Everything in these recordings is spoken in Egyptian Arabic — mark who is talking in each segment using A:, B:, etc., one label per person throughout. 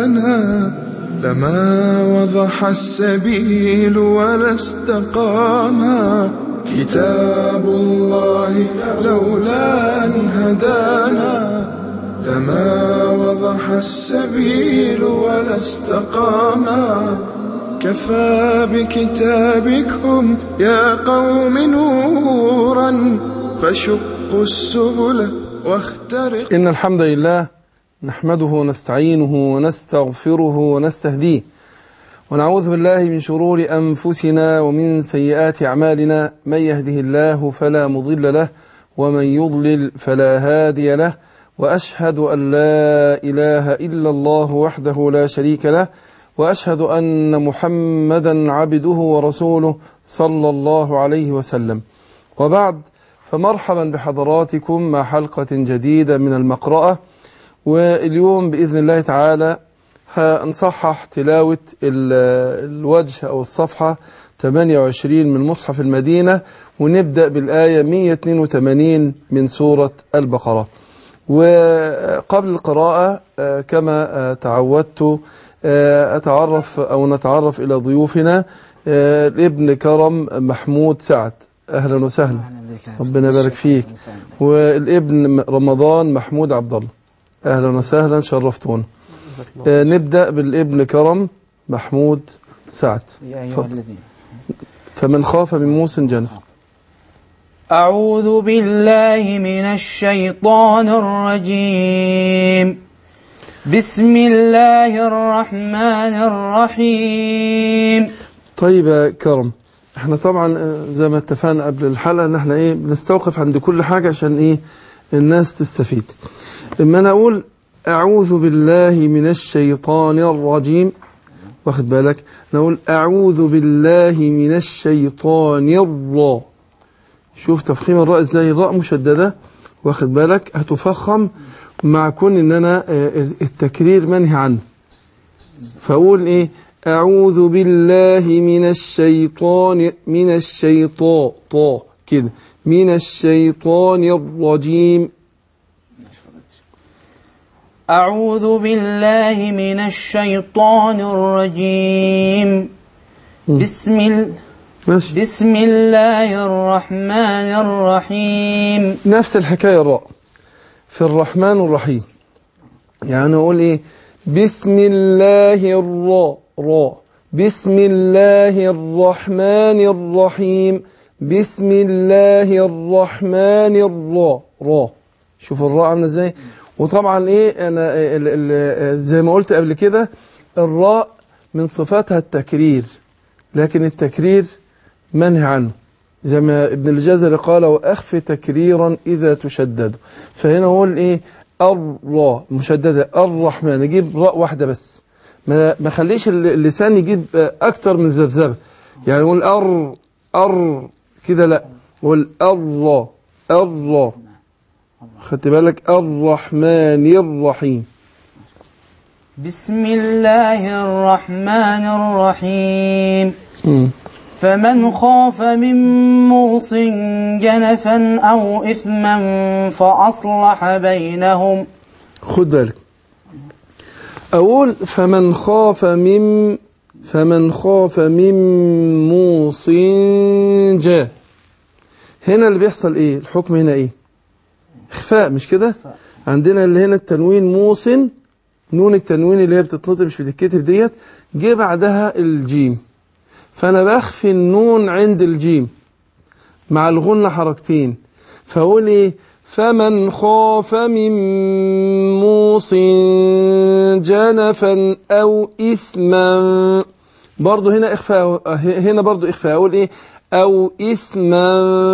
A: لولانا لما وضح السبيل ولا استقاما كتاب الله لولا أن هدانا لما وضح السبيل ولا استقاما كفى بكتابكم يا قوم نورا فشقوا السبل واخترق
B: إن الحمد لله نحمده ونستعينه ونستغفره ونستهديه ونعوذ بالله من شرور أنفسنا ومن سيئات أعمالنا من يهده الله فلا مضل له ومن يضلل فلا هادي له وأشهد أن لا إله إلا الله وحده لا شريك له وأشهد أن محمدا عبده ورسوله صلى الله عليه وسلم وبعد فمرحبا بحضراتكم مع حلقة جديدة من المقرأة واليوم بإذن الله تعالى هنصحح تلاوة الوجه أو الصفحة 28 من مصحف المدينة ونبدأ بالآية 182 من سورة البقرة وقبل القراءة كما تعودت أتعرف أو نتعرف إلى ضيوفنا الابن كرم محمود سعد أهلا وسهلا ربنا يبارك فيك والابن رمضان محمود عبد الله أهلا وسهلا شرفتونا نبدأ بالابن كرم محمود سعد
C: يا أيها الذين
B: فمن خاف من موسى جنف
C: أعوذ بالله من الشيطان الرجيم بسم الله الرحمن الرحيم
B: طيب يا كرم احنا طبعا زي ما اتفقنا قبل الحلقة ان احنا ايه بنستوقف عند كل حاجة عشان ايه الناس تستفيد لما انا اقول اعوذ بالله من الشيطان الرجيم واخد بالك نقول اعوذ بالله من الشيطان الرا شوف تفخيم الراء ازاي الراء مشددة واخد بالك هتفخم مع كون ان انا التكرير منهي عنه فاقول ايه اعوذ بالله من الشيطان من الشيطان طا كده من الشيطان الرجيم
C: أعوذ بالله من الشيطان الرجيم بسم ال...
B: ماشي
C: بسم الله الرحمن الرحيم
B: نفس الحكاية الراء في الرحمن الرحيم يعني أقول إيه بسم الله الراء راء بسم الله الرحمن الرحيم بسم الله الرحمن الراء راء شوف الراء عامله ازاي وطبعا ايه انا ال ال زي ما قلت قبل كده الراء من صفاتها التكرير لكن التكرير منهي عنه زي ما ابن الجزري قال واخف تكريرا اذا تشدد فهنا اقول ايه الراء مشدده الرحمن اجيب راء واحده بس ما ما خليش اللسان يجيب اكتر من ذبذبه يعني اقول ار ار كده لا اقول الراء الراء خدت بالك الرحمن الرحيم
C: بسم الله الرحمن الرحيم
B: مم.
C: فمن خاف من موص جنفا أو إثما فأصلح بينهم
B: خد بالك أقول فمن خاف من فمن خاف من موص جاء هنا اللي بيحصل ايه الحكم هنا ايه اخفاء مش كده عندنا اللي هنا التنوين موصن نون التنوين اللي هي بتتنطق مش بتتكتب ديت جه بعدها الجيم فانا بخفي النون عند الجيم مع الغنة حركتين فاقول ايه فمن خاف من موص جنفا او اثما برضه هنا اخفاء هنا برضه اخفاء اقول ايه او اثما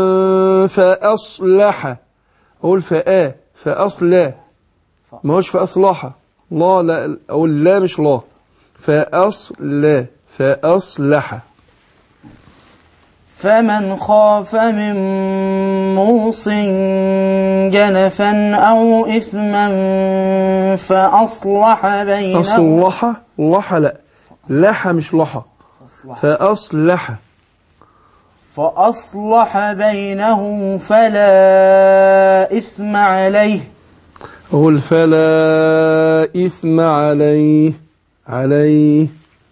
B: فاصلح اقول فآ فاصلا ما هوش فاصلح لا لا اقول لا مش لا فاصلا فاصلح
C: فمن خاف من موص جنفا أو إثما فأصلح بينهم
B: أصلح لح لا لح مش لح فأصلح
C: فأصلح بينهم فلا إثم عليه
B: أقول فلا إثم عليه عليه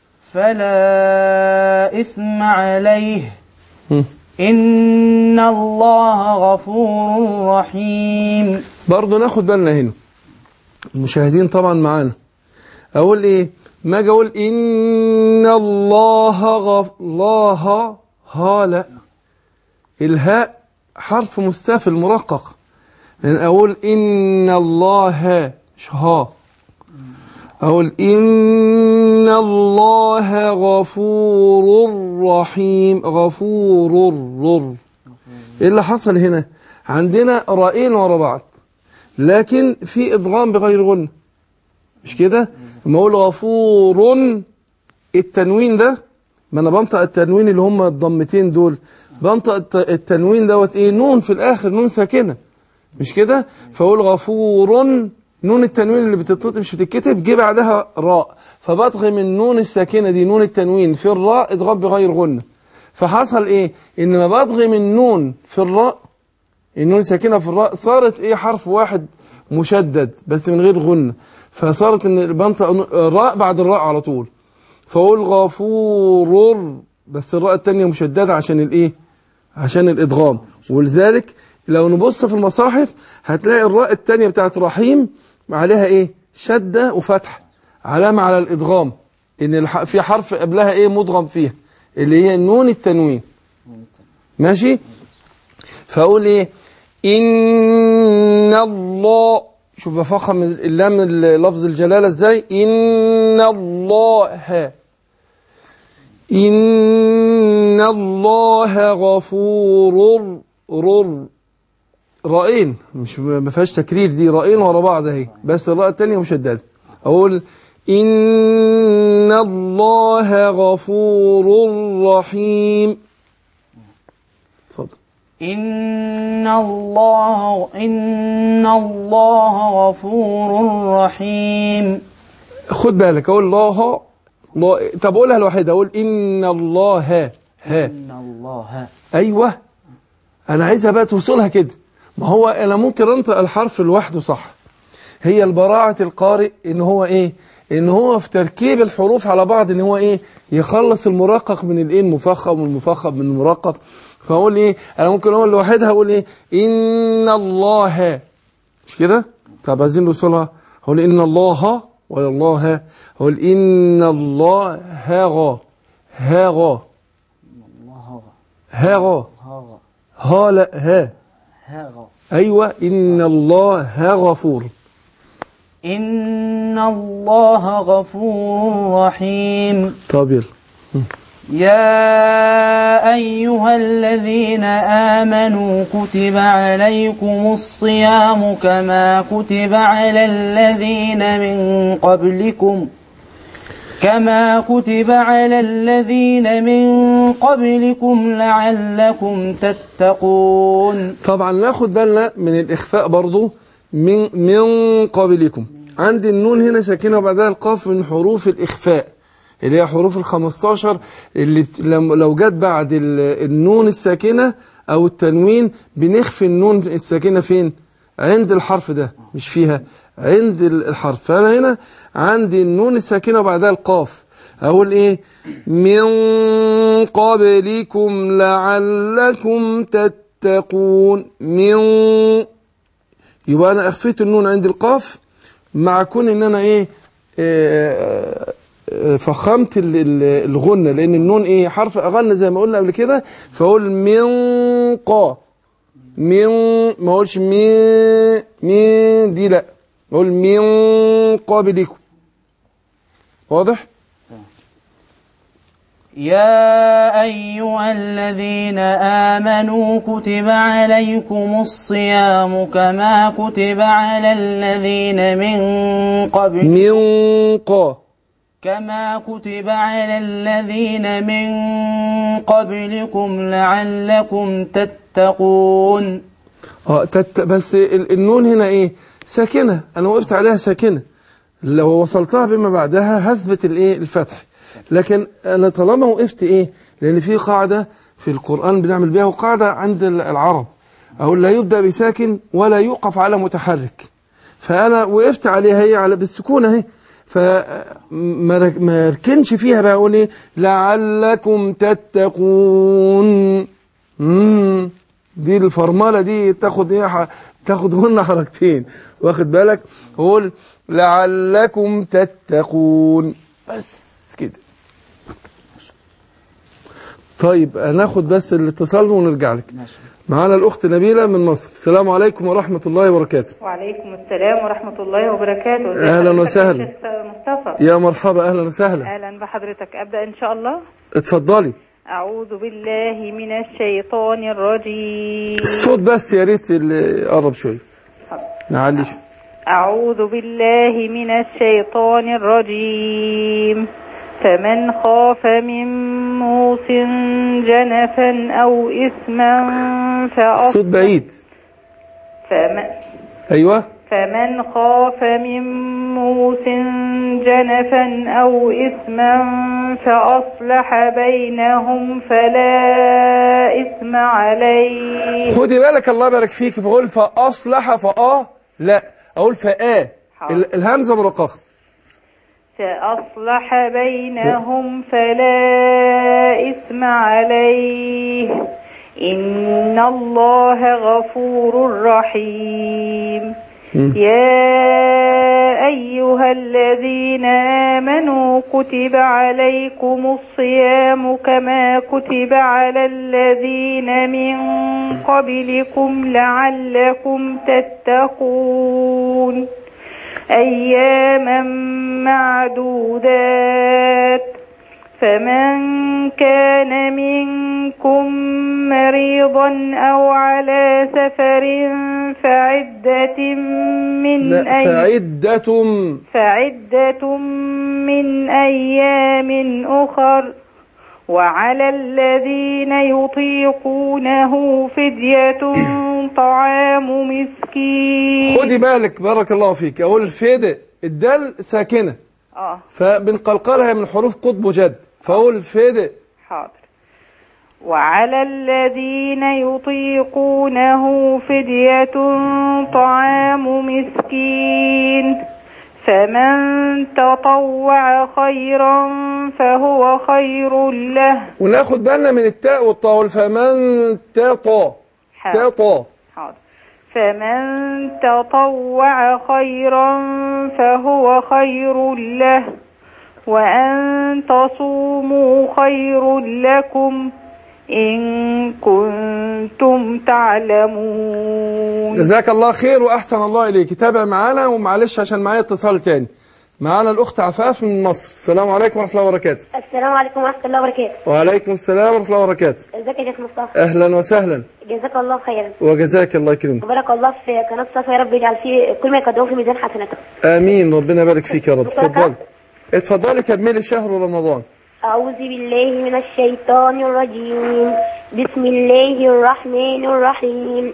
C: فلا إثم عليه
B: هم.
C: إن الله غفور رحيم
B: برضه ناخد بالنا هنا المشاهدين طبعا معانا اقول ايه ما اجي اقول ان الله غف الله ها لا الهاء حرف مستفل مرقق يعني اقول ان الله مش ها اقول ان الله غفور رحيم غفور رر ايه اللي حصل هنا عندنا رأيين ورا بعض لكن في ادغام بغير غنة مش كده لما اقول غفور التنوين ده ما انا بنطق التنوين اللي هم الضمتين دول بنطق الت- التنوين دوت ايه نون في الاخر نون ساكنه مش كده فاقول غفور نون التنوين اللي بتتنطق مش بتتكتب جه بعدها راء فبضغم النون الساكنه دي نون التنوين في الراء ادغام بغير غنه فحصل ايه ان ما بضغم النون في الراء النون ساكنه في الراء صارت ايه حرف واحد مشدد بس من غير غنه فصارت ان بنطق راء بعد الراء على طول فاقول غفور بس الراء الثانيه مشدده عشان الايه عشان الادغام ولذلك لو نبص في المصاحف هتلاقي الراء الثانيه بتاعت رحيم عليها ايه شده وفتح علامه على الادغام ان الح- في حرف قبلها ايه مدغم فيها اللي هي نون التنوين ماشي فاقول ايه ان الله شوف بفخم اللام لفظ الجلاله ازاي ان الله ان الله غفور رر رائين مش ما فيهاش تكرير دي رائين ورا بعض اهي بس الراء الثانيه مشدده اقول ان الله غفور رحيم اتفضل
C: إن الله إن الله غفور رحيم
B: خد بالك اقول الله الله طب اقولها لوحدها اقول ان الله ها
C: إن الله
B: ايوه انا عايزها بقى توصلها كده ما هو انا ممكن انطق الحرف لوحده صح هي البراعة القارئ ان هو ايه ان هو في تركيب الحروف على بعض ان هو ايه يخلص المرقق من الايه المفخم والمفخم من المرقق فاقول ايه انا ممكن اقول لوحدها اقول ايه ان الله مش كده طب عايزين نوصلها هقول ان الله ولا الله هقول ان الله هاغا هاغا
C: الله
B: هاغا
C: هاغ
B: ها لا ها
C: هاغ
B: ايوه ان الله ها غفور
C: إن الله غفور رحيم
B: طب يلا
C: يا أيها الذين آمنوا كتب عليكم الصيام كما كتب على الذين من قبلكم كما كتب على الذين من قبلكم لعلكم تتقون
B: طبعا ناخد بالنا من الاخفاء برضو من من قبلكم عندي النون هنا ساكنه وبعدها القاف من حروف الاخفاء اللي هي حروف ال 15 اللي بت- لم- لو جت بعد ال- النون الساكنه او التنوين بنخفي النون الساكنه فين عند الحرف ده مش فيها عند ال- الحرف فانا هنا عندي النون الساكنه وبعدها القاف اقول ايه من قبلكم لعلكم تتقون من يبقى انا اخفيت النون عند القاف مع كون ان انا ايه آه، آه، فخمت ال- ال- الغنة لان النون ايه حرف اغنى زي ما قلنا قبل كده فاقول من قا من ما اقولش من من دي لا اقول من قبلكم واضح
C: يا أيها الذين آمنوا كتب عليكم الصيام كما كتب على الذين من قبل
B: من قا
C: كما كتب على الذين من قبلكم لعلكم تتقون
B: اه تت بس ال- النون هنا ايه ساكنه انا وقفت عليها ساكنه لو وصلتها بما بعدها هثبت الايه الفتح لكن انا طالما وقفت ايه لان في قاعده في القران بنعمل بيها وقاعده عند ال- العرب اقول لا يبدا بساكن ولا يوقف على متحرك فانا وقفت عليها هي على بالسكون اهي فما رك- ما ركنش فيها بقى اقول ايه لعلكم تتقون مم. دي الفرمله دي تاخد ايه ح- تاخد هن حركتين واخد بالك قول لعلكم تتقون بس كده طيب هناخد بس الاتصال ونرجع لك
C: ماشي
B: معانا الاخت نبيله من مصر السلام عليكم ورحمه الله وبركاته
D: وعليكم السلام ورحمة الله وبركاته ازي
B: أهلاً
D: حضرتك يا
B: وسهلاً.
D: شيخ مصطفى
B: يا مرحبا اهلا وسهلا
D: أهلا بحضرتك أبدأ إن شاء الله
B: اتفضلي
D: أعوذ بالله من الشيطان الرجيم
B: الصوت بس يا ريت اللي قرب شويه نعلي شوية.
D: أعوذ بالله من الشيطان الرجيم فمن خاف من موص جنفا أو إثما
B: الصوت
D: فأصلح
B: بعيد
D: فمن
B: ايوه
D: فمن خاف من موس جنفا أو إثما فأصلح بينهم فلا إثم عليه
B: خدي بالك الله يبارك فيك فاقول فاصلح فاه لا اقول فاه
D: حاضر.
B: ال- الهمزه مرققه
D: فأصلح بينهم فلا إثم عليه إن الله غفور رحيم يا أيها الذين آمنوا كتب عليكم الصيام كما كتب على الذين من قبلكم لعلكم تتقون أياما معدودات فمن كان منكم مريضا أو على سفر فعدة من
B: لا
D: أي
B: فعدة
D: فعدة من أيام أخر وعلى الذين يطيقونه فدية طعام مسكين
B: خدي بالك بارك الله فيك اقول فداء الدال ساكنه
D: اه
B: فبنقلقلها من حروف قطب جد فاقول فداء
D: حاضر وعلى الذين يطيقونه فدية طعام مسكين فمن تطوع خيرا فهو خير له
B: وناخد بالنا من التاء والطاء فمن تطا
D: حاضر.
B: تطا
D: حاضر فمن تطوع خيرا فهو خير له وأن تصوموا خير لكم إن كنتم تعلمون
B: جزاك الله خير واحسن الله اليك تابع معانا ومعلش عشان معايا اتصال تاني معانا الاخت عفاف من مصر السلام عليكم ورحمه الله وبركاته
E: السلام عليكم ورحمة الله وبركاته
B: وعليكم السلام ورحمه الله وبركاته
E: ازيك يا شيخ مصطفى
B: اهلا وسهلا
E: جزاك الله خيرا
B: وجزاك الله يكرمك
E: وبارك الله في قناة صفا يا رب يجعل فيه كل ما يقدمه في ميزان حسناته
B: امين ربنا يبارك فيك يا رب اتفضلي اتفضلي كملي شهر رمضان
E: أعوذ بالله من الشيطان الرجيم بسم الله الرحمن الرحيم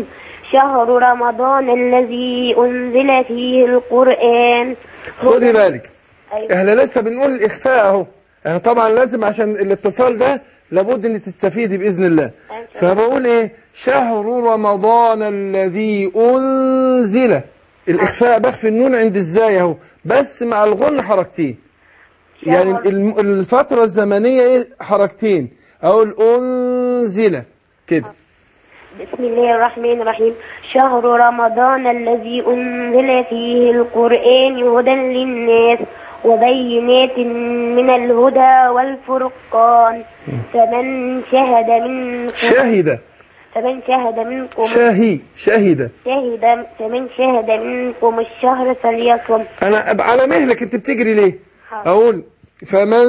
E: شهر رمضان الذي أنزل فيه القرآن
B: خدي بالك
E: أيوة.
B: احنا لسه بنقول الاخفاء اهو يعني طبعا لازم عشان الاتصال ده لابد ان تستفيدي باذن الله فبقول ايه شهر رمضان الذي انزل الاخفاء بخفي النون عند الزاي اهو بس مع الغن حركتين يعني الم- الفترة الزمنية ايه حركتين اقول انزل كده
E: بسم الله الرحمن الرحيم شهر رمضان الذي أنزل فيه القرآن هدى للناس وبينات من الهدى والفرقان فمن شهد منكم
B: شاهدة
E: فمن شهد منكم
B: شاهي شاهدة
E: شهد فمن شهد منكم الشهر فليصم
B: انا أب- على مهلك انت بتجري ليه
E: حاضر.
B: اقول فمن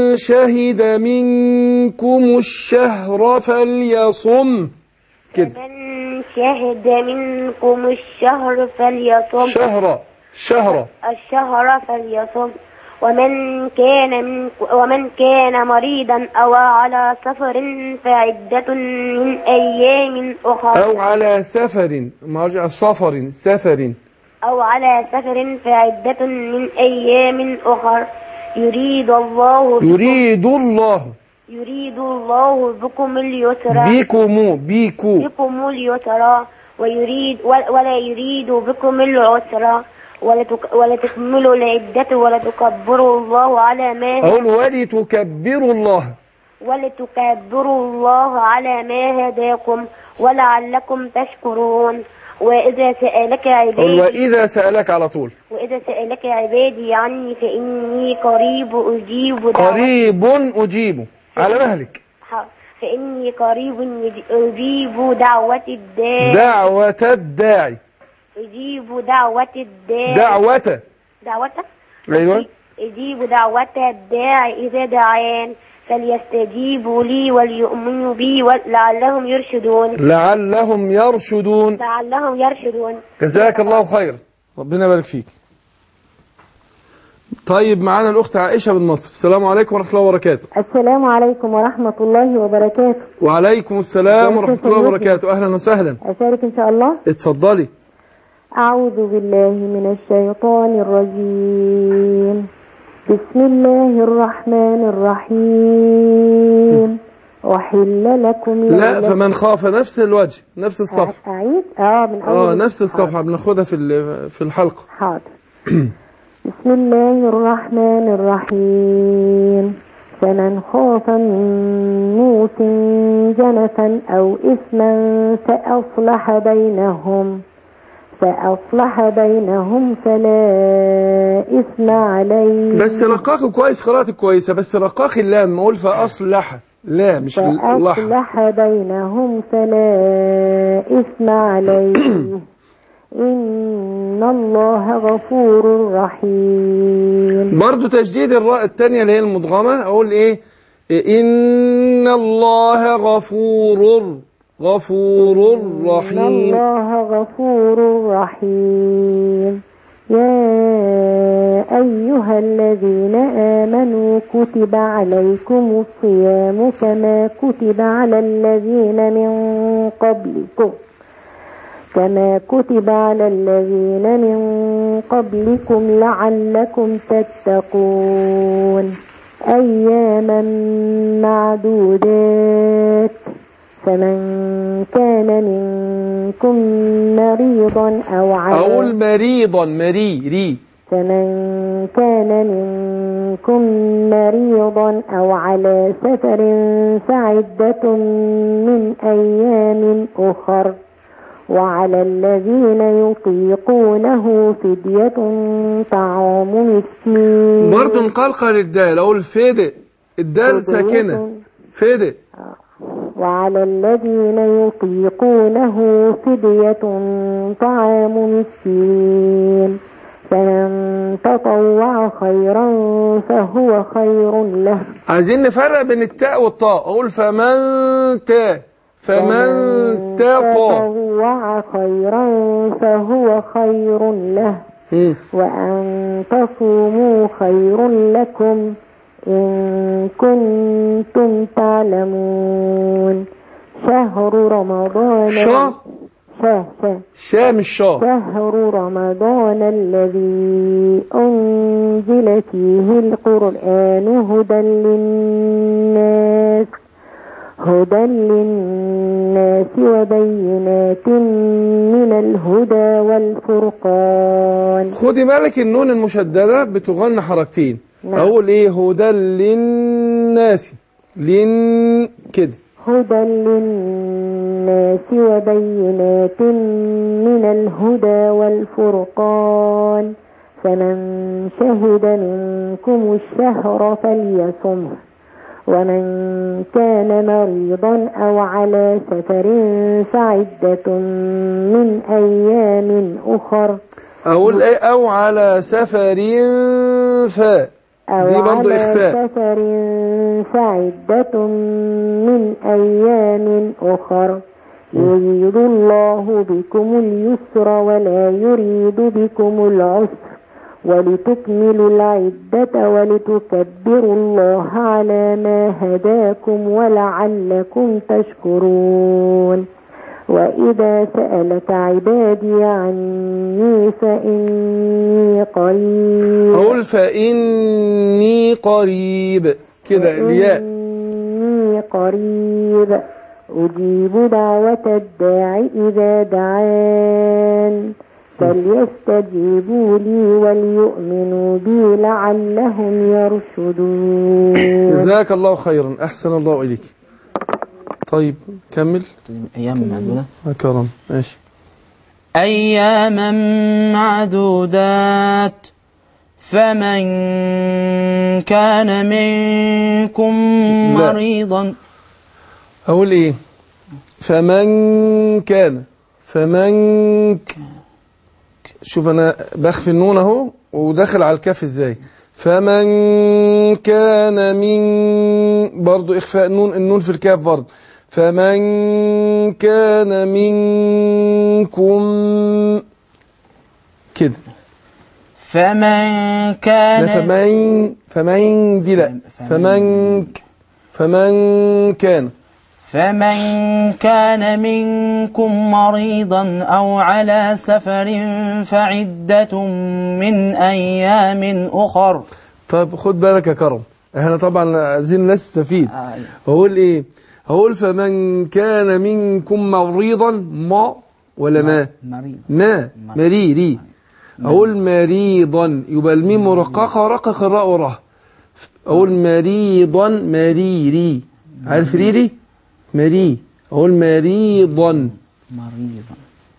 B: شهد منكم الشهر فليصم كده
E: من شهد منكم الشهر فليصم
B: شهر شهر
E: الشهر فليصم ومن كان من ومن كان مريضا أو على سفر فعدة من أيام أخرى
B: او على سفر مرجع سفر سفر
E: أو على سفر فعدة من أيام أخر يريد الله بكم
B: يريد الله
E: يريد الله بكم اليسر
B: بيكم بيكو
E: بكم اليسر ويريد ولا يريد بكم العسر ولتك ولتكملوا العدة ولتكبروا الله على ما
B: أقول ولتكبروا الله
E: ولتكبروا الله على ما هداكم ولعلكم تشكرون وإذا سألك
B: أقول
E: عبادي
B: وإذا سألك على طول
E: وإذا سألك عبادي عني فإني قريب أجيب دعوة
B: قريب أجيب على مهلك
E: فإني قريب أجيب دعوة الداعي
B: دعوة الداعي
E: أجيب دعوة الداعي
B: دعوة
E: دعوة
B: أيوة
E: أجيب دعوة الداعي إذا دعان فليستجيبوا لي وليؤمنوا بي لعلهم يرشدون
B: لعلهم يرشدون
E: لعلهم يرشدون
B: جزاك الله خير ربنا يبارك فيك طيب معانا الأخت عائشة من مصر السلام عليكم ورحمة الله وبركاته
F: السلام عليكم ورحمة الله وبركاته
B: وعليكم السلام ورحمة الله وبركاته أهلا وسهلا
F: أشارك إن شاء الله
B: اتفضلي
F: أعوذ بالله من الشيطان الرجيم بسم الله الرحمن الرحيم أحل لكم
B: لا
F: ليلة-
B: فمن خاف نفس الوجه نفس الصفحة
F: أعيد اه من أول
B: اه نفس
F: حاضر.
B: الصفحة بناخدها في ال- في الحلقة
F: حاضر بسم الله الرحمن الرحيم فمن خاف من موس جنفا أو إثما فأصلح بينهم فأصلح بينهم فلا إثم عليه
B: بس رقاقه كويس قراءتك كويسة بس رقاق اللام ما اقول فأصلح لا مش لح
F: فأصلح بينهم فلا إثم عليه إن الله غفور رحيم
B: برضو تجديد الراء التانية اللي هي المدغمة اقول ايه ان الله غفور غفور
F: إن
B: رحيم
F: الله غفور رحيم يا أيها الذين آمنوا كتب عليكم الصيام كما كتب على الذين من قبلكم كما كتب على الذين من قبلكم لعلكم تتقون أياما معدودات فمن كان منكم مريضا أو على
B: اقول مريضا مري ري
F: فمن كان منكم مريضا أو على سفر فعدة من أيام أخر وعلى الذين يطيقونه فدية طعام مسكين
B: برضو نقلقل الدال اقول فدء الدال ساكنة فدء
F: وعلى الذين يطيقونه فدية طعام مسكين فمن تطوع خيرا فهو خير له
B: عايزين نفرق بين التاء والطاء اقول فمن تا فمن تقى
F: تطوع خيرا فهو خير له
B: مم.
F: وأن تصوموا خير لكم إن كنتم تعلمون شهر رمضان
B: شا
F: شه شه
B: شا مش شا
F: شهر رمضان الذي أنزل فيه القرآن هدى للناس هدى للناس وبينات من الهدى والفرقان
B: خدي بالك النون المشددة بتغن حركتين
F: نعم.
B: اقول ايه هدى للناس لن كده
F: هدى للناس وبينات من الهدى والفرقان فمن شهد منكم الشهر فليصمه ومن كان مريضا أو على سفر فعدة من أيام أخر
B: اقول ايه او على سفر فا
F: أو
B: دي برضو
F: على
B: اخفاء
F: سفر فعدة من أيام أخر يريد الله بكم اليسر ولا يريد بكم العسر ولتكملوا العدة ولتكبروا الله على ما هداكم ولعلكم تشكرون وإذا سألك عبادي عني فإني قريب
B: اقول فاني قريب كده الياء
F: إني قريب أجيب دعوة الداع إذا دعان فليستجيبوا لي وليؤمنوا بي لعلهم يرشدون
B: جزاك الله خيرا أحسن الله إليك طيب كمل
C: أيام معدودة
B: كرم ماشي
C: أياما معدودات فمن كان منكم
B: لا.
C: مريضا
B: أقول إيه فمن كان فمن ك... شوف أنا بخفي النون أهو وداخل على الكاف إزاي فمن كان من برضو إخفاء النون النون في الكاف برضو فمن كان منكم كده
C: فمن
B: لا
C: كان
B: فمن فمن دي لا فمن ك- فمن كان
C: فمن كان منكم مريضا أو على سفر فعدة من أيام أخر
B: طيب خد بالك يا كرم احنا طبعا عايزين ناس تستفيد هقول ايه هقول فمن كان منكم مريضا ما ولا ما
C: مريض
B: ما مريري اقول مريضا يبقى الميم مرققه ورقق الراء وراها اقول مريضا مريري عارف ريري مري اقول مريضا
C: مريضا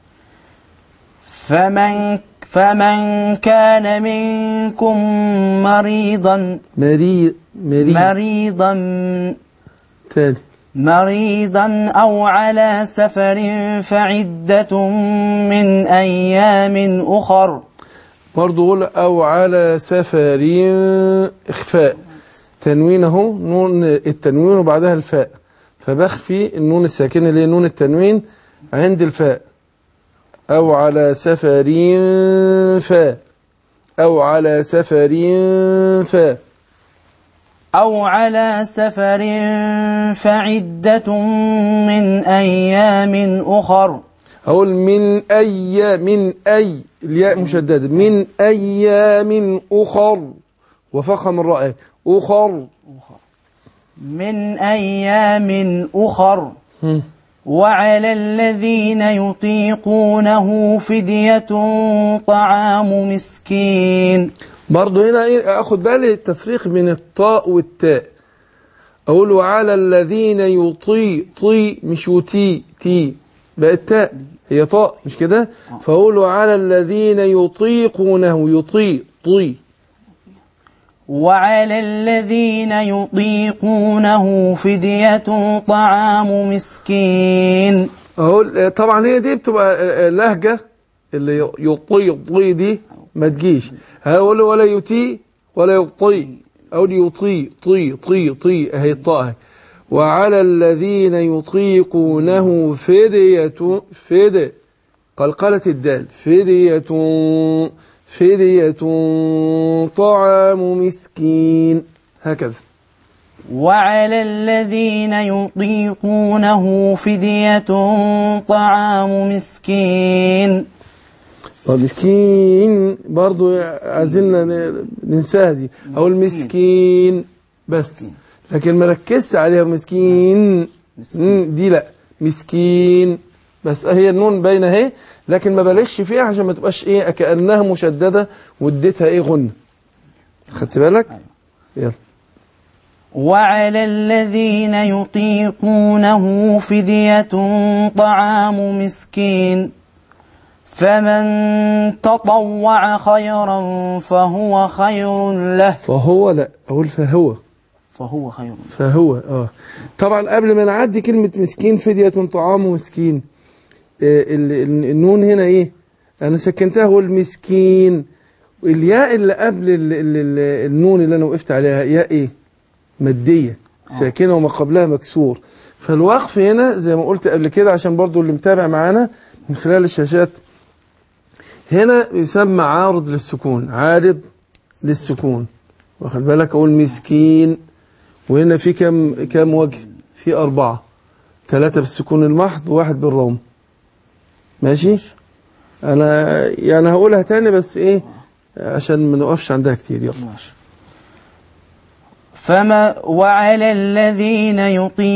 C: فمن فمن كان منكم مريضا
B: مري مري
C: مريضا
B: تاني
C: مريضا أو على سفر فعدة من أيام أخر
B: برضو قول أو على سفر إخفاء تنوين أهو نون التنوين وبعدها الفاء فبخفي النون الساكنة اللي هي نون التنوين عند الفاء أو على سفر فاء أو على سفر فاء
C: أو على سفر فعدة من أيام أخر
B: أقول من أي من أي الياء مشددة من أيام أخر وفخم الراء أخر
C: من أيام أخر
B: هم.
C: وعلى الذين يطيقونه فدية طعام مسكين
B: برضه هنا ايه اخد بالي التفريق بين الطاء والتاء اقول وعلى الذين يطي طي مش يطي تي بقت تاء هي طاء مش كده فاقول وعلى الذين يطيقونه يطي طي
C: وعلى الذين يطيقونه فدية طعام مسكين
B: اقول طبعا هي دي بتبقى لهجه اللي يطي يطي دي ما تجيش هقول ولا يطي ولا يطي اقول يطي طي طي طي اهي الطاء اهي. وعلى الذين يطيقونه فدية فدية قلقلة الدال فدية فدية طعام مسكين هكذا
C: وعلى الذين يطيقونه فدية طعام مسكين
B: مسكين برضو عايزين ن- ننساها دي او المسكين بس لكن ما ركزش عليها مسكين مم، دي لا مسكين بس هي النون باينه اهي لكن ما بلغش فيها عشان ما تبقاش ايه كانها مشدده واديتها ايه غنه خدت بالك يلا
C: وعلى الذين يطيقونه فدية طعام مسكين فمن تطوع خيرا فهو خير له
B: فهو لا اقول فهو
C: فهو خير
B: فهو اه طبعا قبل ما نعدي كلمة مسكين فدية طعام مسكين آه ال- ال- النون هنا ايه انا سكنتها هو المسكين الياء اللي قبل ال ال ال النون اللي انا وقفت عليها ياء ايه مادية ساكنة وما قبلها مكسور فالوقف هنا زي ما قلت قبل كده عشان برضو اللي متابع معانا من خلال الشاشات هنا يسمى عارض للسكون عارض للسكون واخد بالك اقول مسكين وهنا في كم كم وجه في أربعة ثلاثة بالسكون المحض وواحد بالروم ماشي أنا يعني هقولها تاني بس إيه عشان ما نقفش عندها كتير يلا
C: ماشي فما وعلى الذين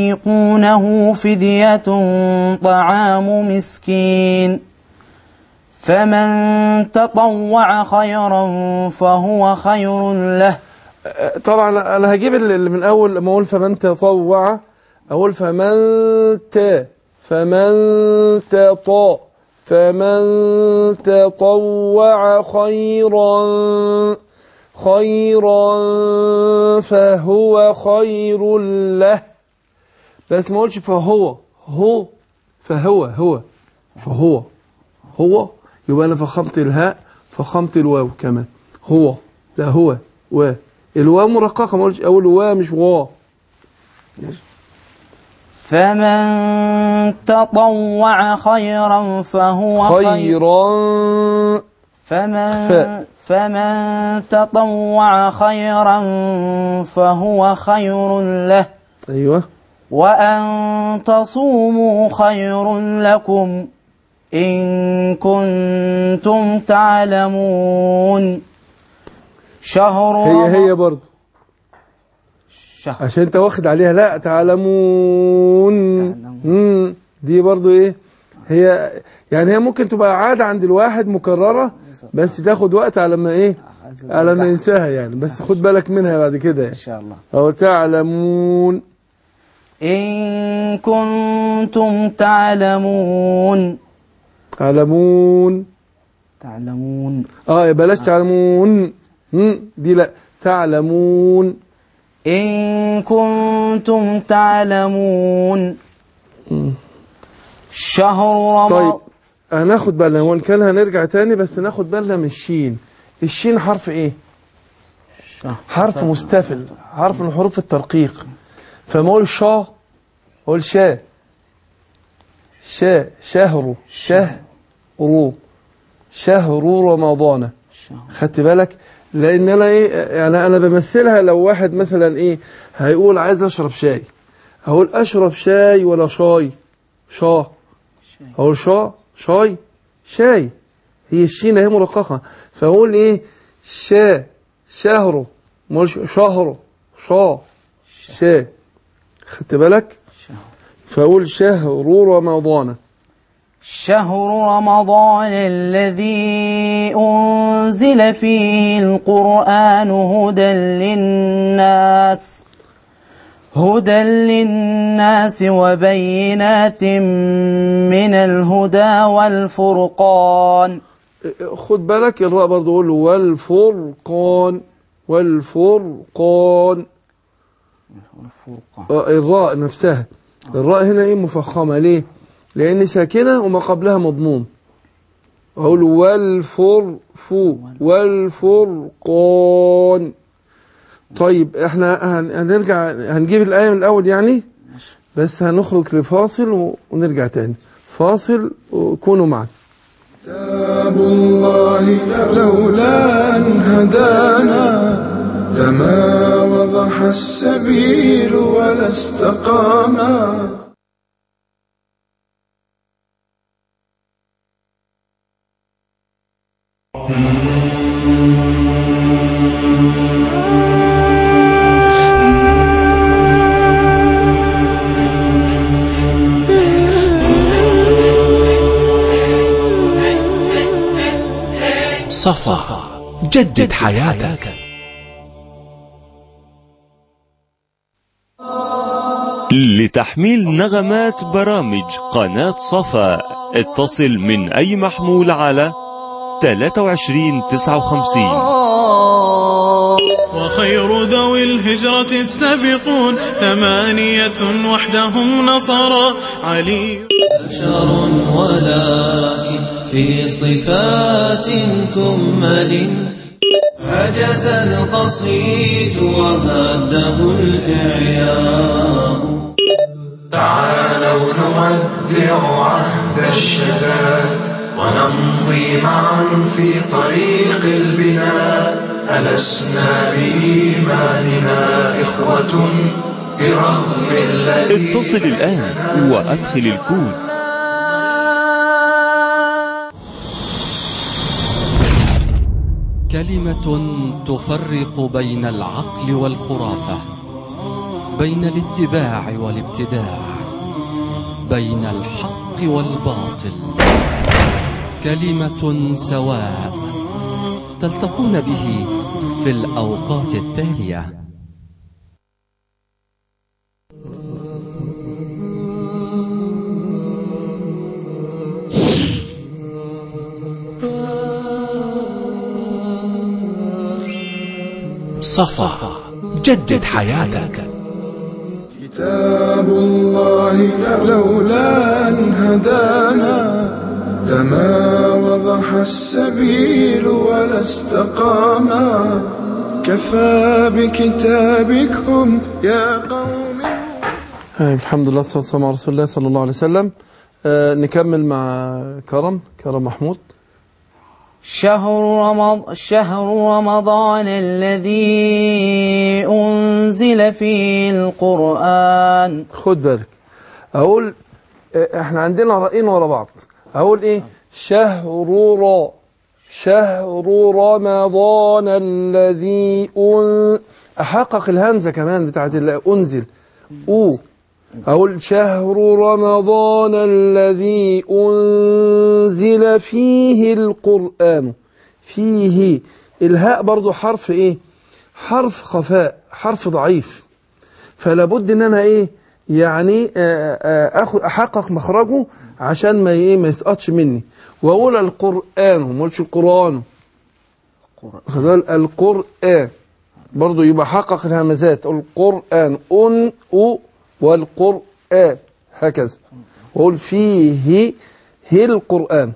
C: يطيقونه فدية طعام مسكين فمن تطوع خيرا فهو خير له
B: آه، طبعا انا هجيب اللي من اول لما اقول فمن تطوع اقول فمن ت فمن تطوع فمن تطوع خيرا خيرا فهو خير له بس ما اقولش فهو هو فهو هو فهو هو يبقى انا فخمت الهاء فخمت الواو كمان هو لا هو و الواو مرققه ما اقولش اقول واو مش واو
C: فمن تطوع خيرا فهو خير
B: خيرا
C: فمن
B: ف-
C: فمن تطوع خيرا فهو خير له
B: ايوه
C: وأن تصوموا خير لكم إن كنتم تعلمون شهر
B: هي
C: رمضان
B: هي برضه
C: شهر
B: عشان انت واخد عليها لا تعلمون
C: تعلمون.
B: مم. دي برضو ايه هي يعني هي ممكن تبقى عادة عند الواحد مكررة بس تاخد وقت على ما ايه على ما ينساها يعني بس خد بالك منها بعد كده
C: إن
B: يعني.
C: شاء الله
B: او تعلمون
C: إن كنتم تعلمون
B: تعلمون
C: تعلمون
B: اه بلاش تعلمون مم. دي لا تعلمون
C: إن كنتم تعلمون شهر
B: طيب
C: رمضان
B: هناخد بالنا هو إن كان هنرجع تاني بس ناخد بالنا من الشين الشين حرف ايه حرف مستفل حرف من حروف الترقيق فما اقول شا اقول شا شا شهر شه رو شهر رمضان خدت بالك لان انا ايه يعني انا بمثلها لو واحد مثلا ايه هيقول عايز اشرب شاي هقول اشرب شاي ولا شاي شا هقول شا شاي شاي هي الشين اهي مرققه فاقول ايه شا شهر ما اقولش شهر شا شا خدت بالك فاقول شهر رمضان
C: شهر رمضان الذي أنزل فيه القرآن هدى للناس هدى للناس وبينات من الهدى والفرقان
B: خد بالك الراء برضه قول له والفرقان والفرقان آه، الراء نفسها الراء هنا ايه مفخمه ليه لان ساكنه وما قبلها مضموم اقول والفر فو والفرقان طيب احنا هن- هنرجع هنجيب الايه من الاول يعني بس هنخرج لفاصل و- ونرجع تاني فاصل وكونوا معنا
A: كتاب الله لولا أن هدانا لما وضح السبيل ولا استقاما
G: صفا جدد حياتك
H: لتحميل نغمات برامج قناة صفا اتصل من أي محمول على 23 59
I: وخير ذوي الهجرة السابقون ثمانية وحدهم نصرا علي
J: بشر ولكن في صفات كمل عجز القصيد وهده الإعياء
A: تعالوا نودع عهد الشتات ونمضي معا في طريق البناء ألسنا بإيماننا إخوة برغم الذي
H: اتصل الآن وأدخل الكود
G: كلمة تفرق بين العقل والخرافة بين الاتباع والابتداع بين الحق والباطل كلمة سواء تلتقون به في الأوقات التالية
K: صفا جدد حياتك
A: كتاب الله لولا أن هدانا لما وضح السبيل ولا استقاما كفى بكتابكم يا قوم
B: آه، الحمد لله والصلاة والسلام على رسول الله صلى الله عليه وسلم آه نكمل مع كرم كرم محمود
C: شهر رمض شهر رمضان الذي أنزل فيه القرآن
B: خد بالك أقول آه، احنا عندنا رأيين ورا بعض أقول إيه شهر را شهر رمضان الذي أن... أحقق الهمزة كمان بتاعت ال- أنزل أو أقول شهر رمضان الذي أنزل فيه القرآن فيه الهاء برضو حرف إيه حرف خفاء حرف ضعيف فلا بد ان انا ايه يعني آه، آه، اخد احقق مخرجه عشان ما ايه ما يسقطش مني واقول القران ما اقولش القران واخد بالك؟ القران برضو يبقى حقق الهمزات القران ان او والقران هكذا واقول فيه هي القران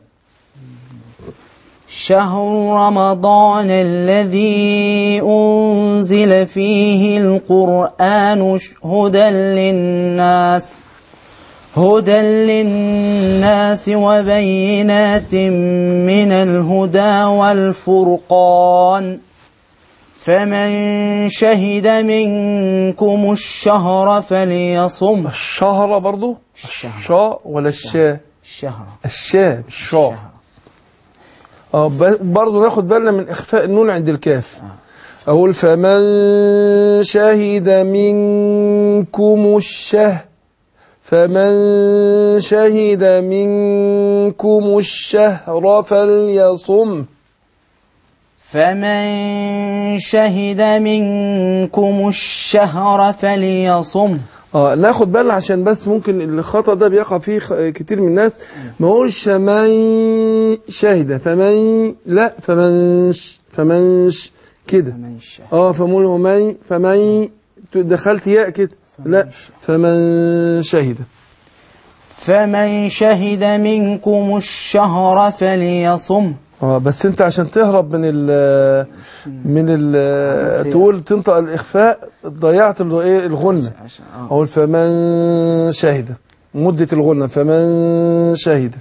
C: شهر رمضان الذي أنزل فيه القرآن ش- هدى للناس هدى للناس وبينات من الهدى والفرقان فمن شهد منكم الشهر فليصم
B: الشهر برضو الشاء ولا الشاء
C: الشهر
B: الشاء مش شاء اه ب- برضو ناخد بالنا من اخفاء النون عند الكاف اقول فمن شهد منكم الشهر فمن شهد منكم الشهر فليصم
C: فمن شهد منكم الشهر فليصم
B: اه ناخد بالنا عشان بس ممكن الخطأ ده بيقع فيه خ- كتير من الناس ما اقولش من شهد فمن لا فمن ش فمن ش كده اه فمول ومن فمن ت- دخلت ياء كده لا فمن شهد
C: فمن شهد منكم الشهر فليصم
B: اه بس انت عشان تهرب من ال من ال تقول تنطق الاخفاء ضيعت ال- ايه الغنه اقول فمن شهد مده الغنه فمن شهد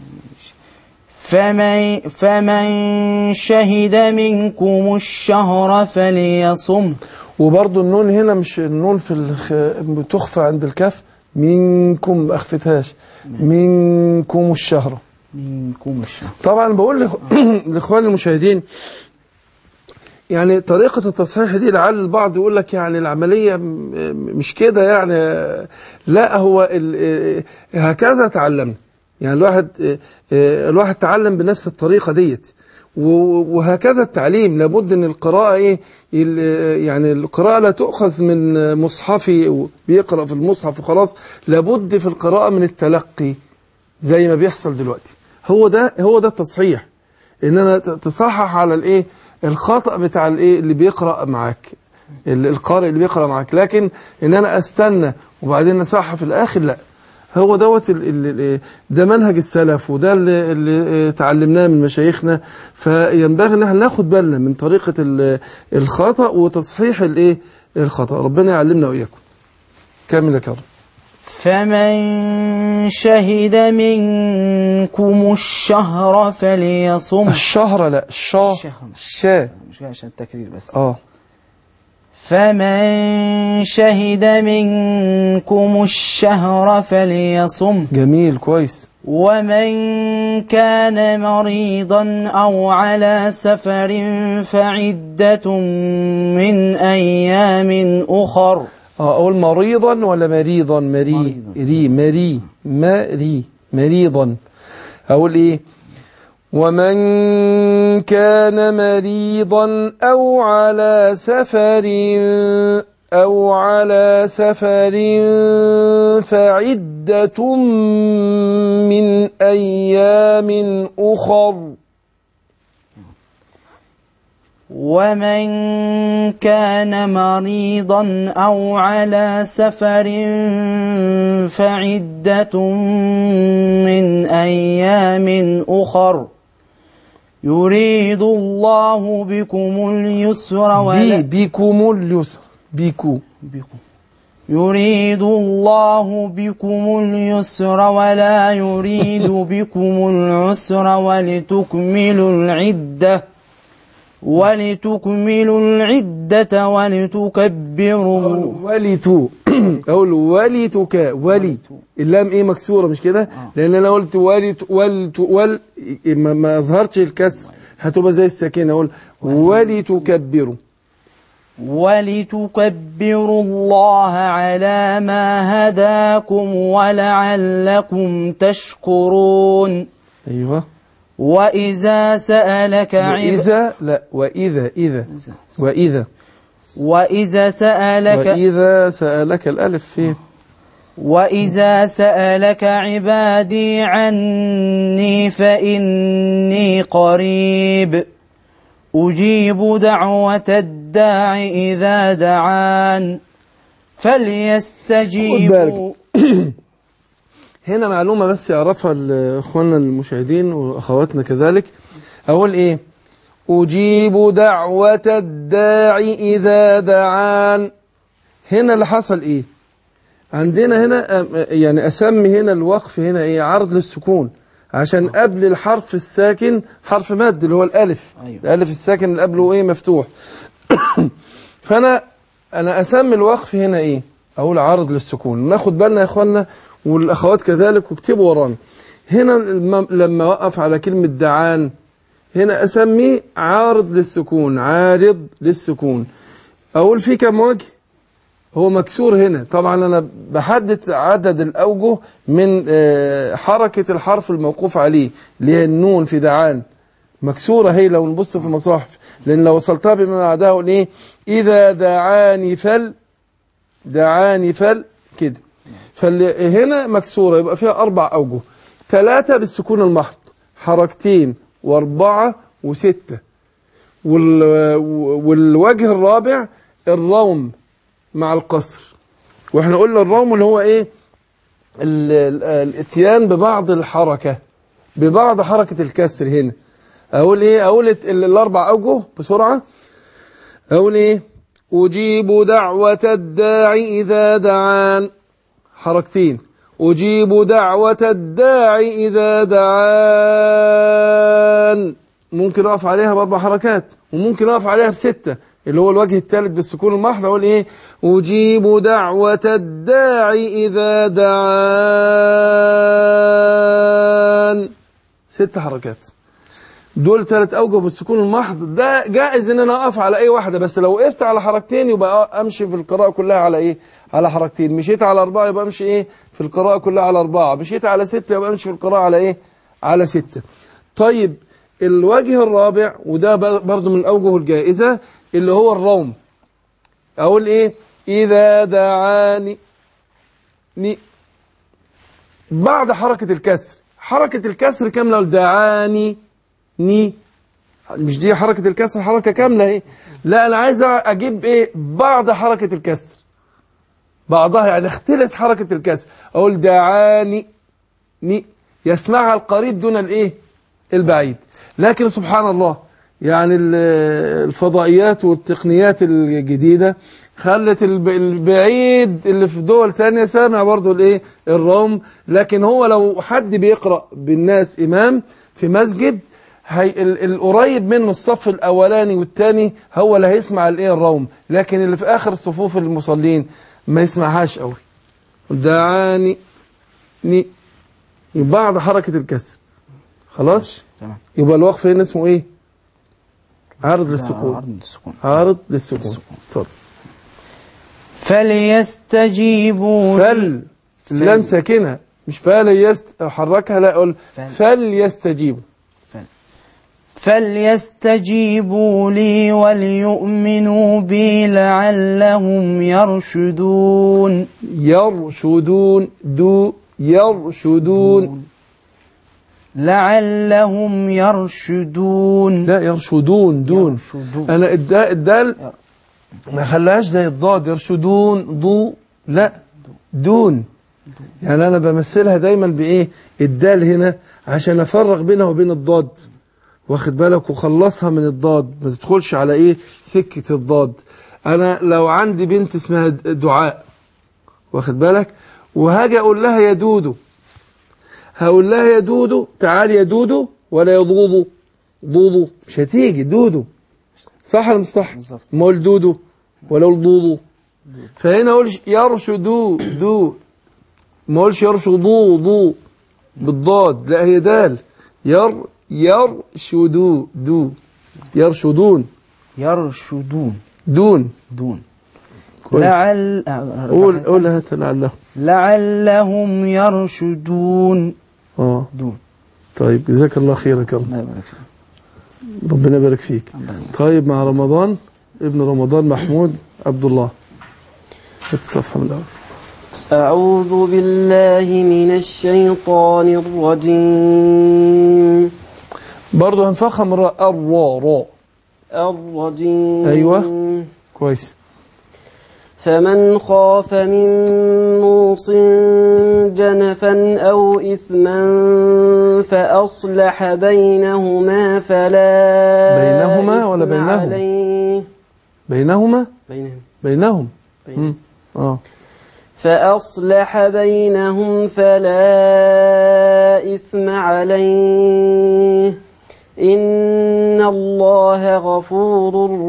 C: فمن فمن شهد منكم الشهر فليصم
B: وبرضه النون هنا مش النون في الخ... بتخفى عند الكاف منكم ما اخفتهاش منكم الشهر
C: منكم الشهر
B: طبعا بقول لإخ- لاخواني المشاهدين يعني طريقة التصحيح دي لعل البعض يقول لك يعني العملية م- مش كده يعني لا هو ال- هكذا تعلمنا يعني الواحد الواحد تعلم بنفس الطريقة ديت و- وهكذا التعليم لابد ان القراءة ايه ال- يعني القراءة لا تؤخذ من مصحفي بيقرأ في المصحف وخلاص لابد في القراءة من التلقي زي ما بيحصل دلوقتي هو ده هو ده التصحيح ان انا ت- تصحح على الايه الخطأ بتاع الايه اللي بيقرأ معاك ال- القارئ اللي بيقرأ معاك لكن ان انا استنى وبعدين اصحح في الاخر لا هو دوت ال- ال- ال- ده منهج السلف وده اللي, اللي تعلمناه من مشايخنا فينبغي ان احنا ناخد بالنا من طريقة ال- الخطأ وتصحيح الايه الخطأ ربنا يعلمنا واياكم كامل يا كرم
C: فمن شهد منكم الشهر فليصم
B: الشهر لا الشا الشا
C: مش عشان التكرير بس
B: اه
C: فمن شهد منكم الشهر فليصم
B: جميل كويس
C: ومن كان مريضا أو على سفر فعدة من أيام أخر
B: اه اقول مريضا ولا مريضا مري ري مري مري مريضا اقول ايه ومن كان مريضا أو على سفر أو على سفر فعدة من أيام أخر
C: ومن كان مريضا أو على سفر فعدة من أيام أخر يريد الله بكم اليسر ولا
B: بي بكم اليسر بيكو
C: يريد الله بكم اليسر ولا يريد بكم العسر ولتكملوا العدة ولتكملوا العدة ولتكبروا
B: ولتو اقول ولتك ولي اللام ايه مكسوره مش كده لان انا قلت ولت ولت ول ما, ما اظهرتش الكسر هتبقى زي الساكنه اقول ولتكبروا
C: ولتكبروا الله على ما هداكم ولعلكم تشكرون
B: ايوه
C: وإذا سألك عبادي
B: وإذا لا وإذا إذا وإذا
C: وإذا سألك
B: وإذا سألك الألف فيه
C: وإذا سألك عبادي عني فإني قريب أجيب دعوة الداع إذا دعان فليستجيبوا
B: هنا معلومة بس يعرفها إخواننا المشاهدين وأخواتنا كذلك أقول إيه أجيب دعوة الداعي إذا دعان هنا اللي حصل إيه عندنا هنا يعني أسمي هنا الوقف هنا إيه عرض للسكون عشان قبل الحرف الساكن حرف مد اللي هو الألف
C: أيوة.
B: الألف الساكن اللي قبله إيه مفتوح فأنا أنا أسمي الوقف هنا إيه أقول عرض للسكون ناخد بالنا يا إخواننا والأخوات كذلك واكتبوا ورانا هنا الم- لما وقف على كلمة دعان هنا أسميه عارض للسكون عارض للسكون أقول في كم وجه هو مكسور هنا طبعا أنا بحدد عدد الأوجه من آه، حركة الحرف الموقوف عليه اللي هي النون في دعان مكسورة هي لو نبص في المصاحف لأن لو وصلتها بما بعدها أقول إيه إذا دعاني فل دعاني فل كده فهنا مكسورة يبقى فيها أربع أوجه ثلاثة بالسكون المحض حركتين وأربعة وستة وال... والوجه الرابع الروم مع القصر واحنا قلنا الروم اللي هو ايه ال... ال... الاتيان ببعض الحركة ببعض حركة الكسر هنا اقول ايه اقول ال- الاربع اوجه بسرعة اقول ايه اجيب دعوة الداعي اذا دعان حركتين أجيب دعوة الداعي إذا دعان ممكن أقف عليها بأربع حركات وممكن أقف عليها بستة اللي هو الوجه الثالث بالسكون المحض أقول إيه أجيب دعوة الداعي إذا دعان ست حركات دول ثلاث اوجه بالسكون المحض ده جائز ان انا اقف على اي واحده بس لو وقفت على حركتين يبقى امشي في القراءه كلها على ايه على حركتين مشيت على اربعه يبقى امشي ايه في القراءه كلها على اربعه مشيت على سته يبقى امشي في القراءه على ايه على سته طيب الوجه الرابع وده ب- برضو من الاوجه الجائزه اللي هو الروم اقول ايه اذا دعاني ني بعد حركه الكسر حركه الكسر كامله دعاني ني مش دي حركة الكسر حركة كاملة ايه لا انا عايز اجيب ايه بعض حركة الكسر بعضها يعني اختلس حركة الكسر اقول دعاني ني يسمعها القريب دون الايه البعيد لكن سبحان الله يعني ال- الفضائيات والتقنيات الجديدة خلت الب- البعيد اللي في دول تانية سامع برضو الايه الروم لكن هو لو حد بيقرأ بالناس امام في مسجد هي ال- القريب منه الصف الاولاني والثاني هو اللي هيسمع الايه الروم لكن اللي في اخر صفوف المصلين ما يسمعهاش قوي دعاني ني بعد حركة الكسر خلاص
C: تمام
B: يبقى الوقف هنا اسمه ايه عرض للسكون
C: عرض السكون
B: عرض للسكون اتفضل
C: فليستجيبوا
B: فل اللام ساكنة مش فل يست حركها لا اقول
C: فل.
B: فل يستجيبوا
C: فل. فليستجيبوا لي وليؤمنوا بي لعلهم يرشدون
B: يرشدون دو يرشدون
C: لعلهم يرشدون
B: لا يرشدون دون
C: يرشدون.
B: انا الدال, الدال ما خلاهاش زي الضاد يرشدون ضو لا دون يعني انا بمثلها دايما بايه الدال هنا عشان افرق بينها وبين الضاد واخد بالك وخلصها من الضاد ما تدخلش على ايه سكة الضاد انا لو عندي بنت اسمها دعاء واخد بالك وهاجي اقول لها يا دودو هقول لها يا دودو تعالي يا دودو ولا يا ضوضو ضوضو مش هتيجي دودو صح ولا مش صح ما اقول دودو ولا اقول ضوضو فهنا اقول يرشدو دو ما اقولش يرشدو ضو بالضاد لا هي دال ير يرشدو دو يرشدون
C: يرشدون
B: دون
C: دون
B: كويس.
C: لعل
B: قول قول هات لعله
C: لعلهم يرشدون
B: اه
C: دون
B: طيب جزاك الله خير يا كرم
C: الله يبارك فيك
B: ربنا يبارك فيك طيب مع رمضان ابن رمضان محمود عبد الله هات الصفحة من الأول
L: أعوذ بالله من الشيطان الرجيم
B: برضه هنفخم الراء الراء راء
L: الرجيم
B: أيوة. كويس
L: فمن خاف من موص جنفا أو إثما فأصلح بينهما فلا
B: بينهما ولا
L: إثم
B: بينهم؟
L: عليه
B: بينهما
L: بينهم
B: بينهم
L: بينهم.
B: مم. اه
L: فأصلح بينهم فلا إثم عليه إن الله غفور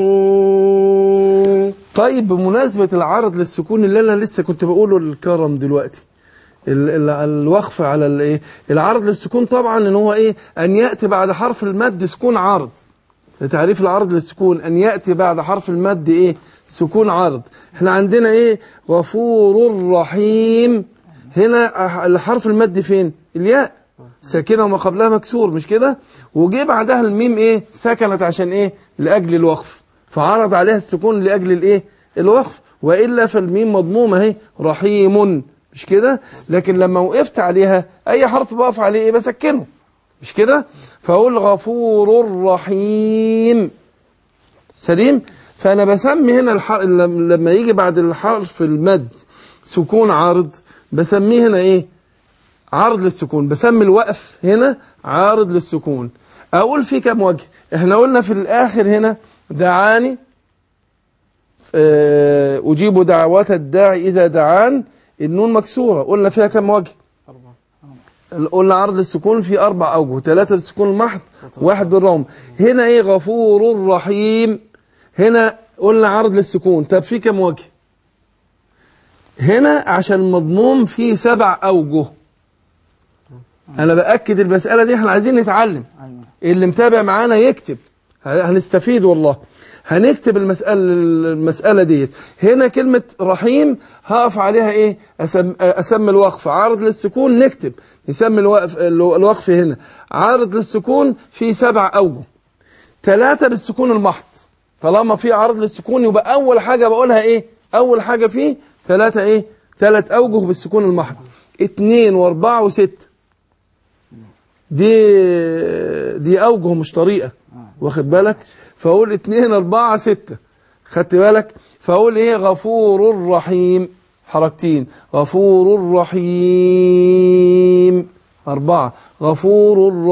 L: رحيم
B: طيب بمناسبة العرض للسكون اللي أنا لسه كنت بقوله للكرم دلوقتي ال- ال- الوقف على الايه العرض للسكون طبعا ان هو ايه ان ياتي بعد حرف المد سكون عرض تعريف العرض للسكون ان ياتي بعد حرف المد ايه سكون عرض احنا عندنا ايه غفور رحيم هنا أح- الحرف المد فين الياء ساكنه وما قبلها مكسور مش كده وجي بعدها الميم ايه سكنت عشان ايه لاجل الوقف فعرض عليها السكون لاجل الايه الوقف والا فالميم مضمومه اهي رحيم مش كده لكن لما وقفت عليها اي حرف بقف عليه ايه بسكنه مش كده فاقول غفور رحيم سليم فانا بسمي هنا الحرف لما يجي بعد الحرف المد سكون عارض بسميه هنا ايه عارض للسكون بسمي الوقف هنا عارض للسكون اقول في كم وجه احنا قلنا في الاخر هنا دعاني آه، اجيب دعوات الداعي اذا دعان النون مكسوره قلنا فيها كم وجه قلنا عرض السكون في اربع اوجه ثلاثه بالسكون المحض واحد بالروم هنا ايه غفور رحيم هنا قلنا عرض للسكون طب في كم وجه هنا عشان المضموم فيه سبع اوجه انا باكد المساله دي احنا عايزين نتعلم اللي متابع معانا يكتب هنستفيد والله هنكتب المسألة المسألة ديت هنا كلمة رحيم هقف عليها ايه أسم أسمي الوقف عارض للسكون نكتب نسمي الوقف الوقف هنا عارض للسكون في سبع أوجه ثلاثة بالسكون المحض طالما في عرض للسكون يبقى أول حاجة بقولها ايه أول حاجة فيه ثلاثة ايه ثلاث أوجه بالسكون المحض اثنين واربعة وستة دي دي أوجه مش طريقة واخد بالك فاقول اتنين اربعة ستة خدت بالك فاقول ايه غفور رحيم حركتين غفور رحيم اربعة غفور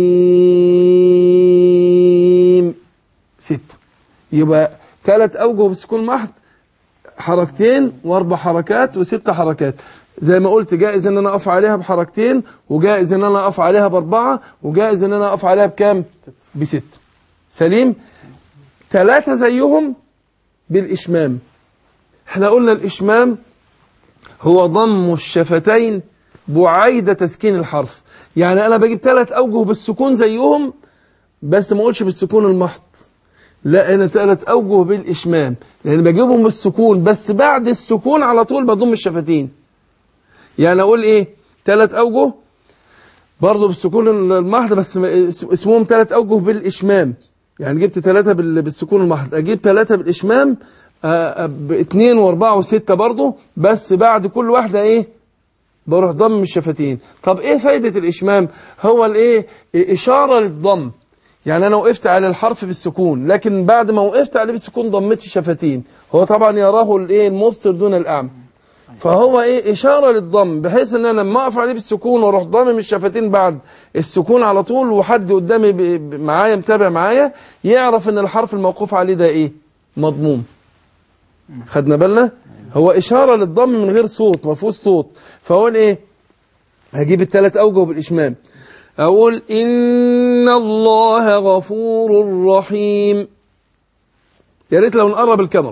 B: رحيم ستة يبقى ثلاث اوجه بالسكون محض حركتين واربع حركات وست حركات زي ما قلت جائز ان انا اقف عليها بحركتين وجائز ان انا اقف عليها باربعة وجائز ان انا اقف عليها بكام بست سليم ثلاثة زيهم بالإشمام احنا قلنا الإشمام هو ضم الشفتين بعيد تسكين الحرف يعني أنا بجيب ثلاث أوجه بالسكون زيهم بس ما أقولش بالسكون المحض لا أنا ثلاث أوجه بالإشمام لأن بجيبهم بالسكون بس بعد السكون على طول بضم الشفتين يعني أقول إيه ثلاث أوجه برضه بالسكون المحض بس م- اس- اسمهم ثلاث أوجه بالإشمام يعني جبت ثلاثة بال- بالسكون المحض أجيب ثلاثة بالإشمام آه، آه، باثنين واربعة وستة برضه بس بعد كل واحدة إيه بروح ضم الشفتين طب إيه فايدة الإشمام هو الإيه إشارة للضم يعني أنا وقفت على الحرف بالسكون لكن بعد ما وقفت عليه بالسكون ضمت الشفتين هو طبعا يراه الإيه المبصر دون الأعمى فهو ايه اشاره للضم بحيث ان انا لما اقف عليه بالسكون واروح ضامم الشفتين بعد السكون على طول وحد قدامي ب- ب- معايا متابع معايا يعرف ان الحرف الموقوف عليه ده ايه مضموم خدنا بالنا هو اشاره للضم من غير صوت ما فيهوش صوت فهو ايه هجيب الثلاث اوجه بالاشمام اقول ان الله غفور رحيم يا ريت لو نقرب الكاميرا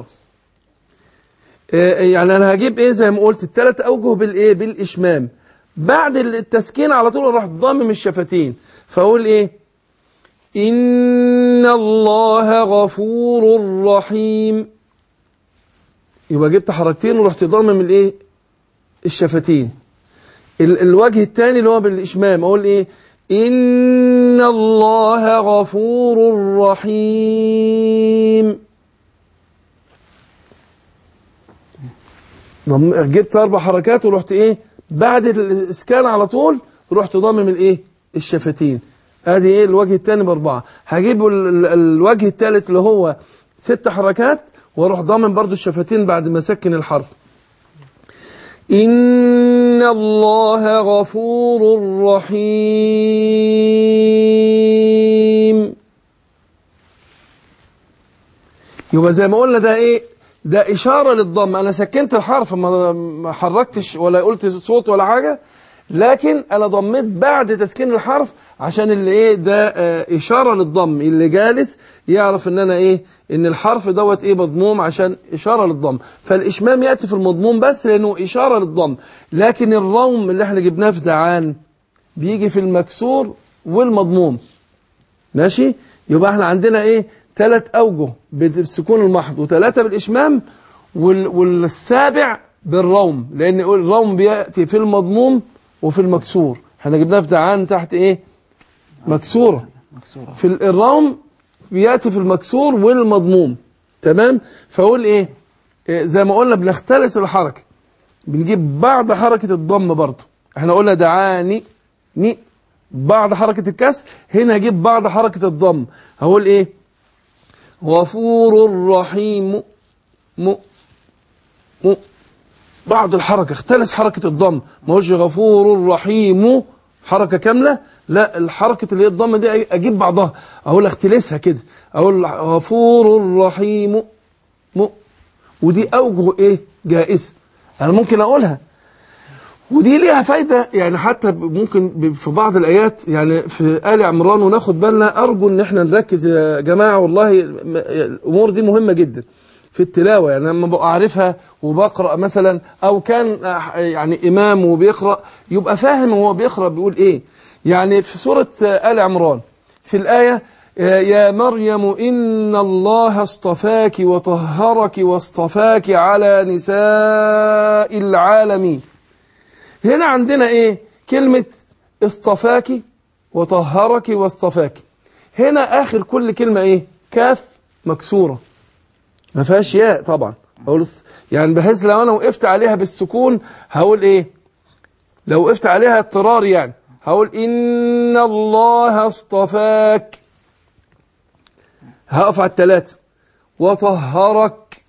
B: إيه يعني انا هجيب ايه زي ما قلت الثلاث اوجه بالايه بالاشمام بعد التسكين على طول اروح ضامم الشفتين فاقول ايه ان الله غفور رحيم يبقى جبت حركتين ورحت ضامم الايه الشفتين ال الوجه الثاني اللي هو بالاشمام اقول ايه ان الله غفور رحيم ضم- جبت اربع حركات ورحت ايه بعد الاسكان على طول رحت ضامم الايه الشفتين ادي ايه الوجه الثاني باربعه هجيب ال- ال- الوجه الثالث اللي هو ست حركات واروح ضامم برضو الشفتين بعد ما اسكن الحرف ان الله غفور رحيم يبقى زي ما قلنا ده ايه ده إشارة للضم أنا سكنت الحرف ما ما حركتش ولا قلت صوت ولا حاجة لكن أنا ضميت بعد تسكين الحرف عشان اللي إيه ده آه، إشارة للضم اللي جالس يعرف إن أنا إيه إن الحرف دوت إيه مضموم عشان إشارة للضم فالإشمام يأتي في المضموم بس لأنه إشارة للضم لكن الروم اللي إحنا جبناه في دعان بيجي في المكسور والمضموم ماشي يبقى احنا عندنا ايه ثلاث اوجه بالسكون المحض وثلاثه بالاشمام وال والسابع بالروم لان الروم بياتي في المضموم وفي المكسور احنا جبناه في دعان تحت ايه مكسوره
C: مكسورة
B: في ال- الروم بياتي في المكسور والمضموم تمام فاقول ايه إيه، زي ما قلنا بنختلس الحركه بنجيب بعد حركه الضم برضه احنا قلنا دعاني ني بعد حركه الكسر هنا اجيب بعد حركه الضم هقول ايه غفور رحيم م م بعد الحركه اختلس حركه الضم ما هوش غفور رحيم حركه كامله لا الحركه اللي هي الضم دي اجيب بعضها اقول اختلسها كده اقول غفور رحيم م ودي اوجه ايه جائزه انا ممكن اقولها ودي ليها فايدة يعني حتى ممكن ب- في بعض الآيات يعني في آل عمران وناخد بالنا أرجو إن إحنا نركز يا جماعة والله م- الأمور دي مهمة جدا في التلاوة يعني لما ببقى عارفها وبقرأ مثلا أو كان أح- يعني إمام وبيقرأ يبقى فاهم هو بيقرأ بيقول إيه يعني في سورة آل عمران في الآية يا مريم إن الله اصطفاك وطهرك واصطفاك على نساء العالمين هنا عندنا ايه كلمة اصطفاك وطهرك واصطفاك هنا اخر كل كلمة ايه كاف مكسورة ما فيهاش ياء طبعا اقول الص- يعني بحيث لو انا وقفت عليها بالسكون هقول ايه لو وقفت عليها اضطرار يعني هقول ان الله اصطفاك هقف على الثلاثة وطهرك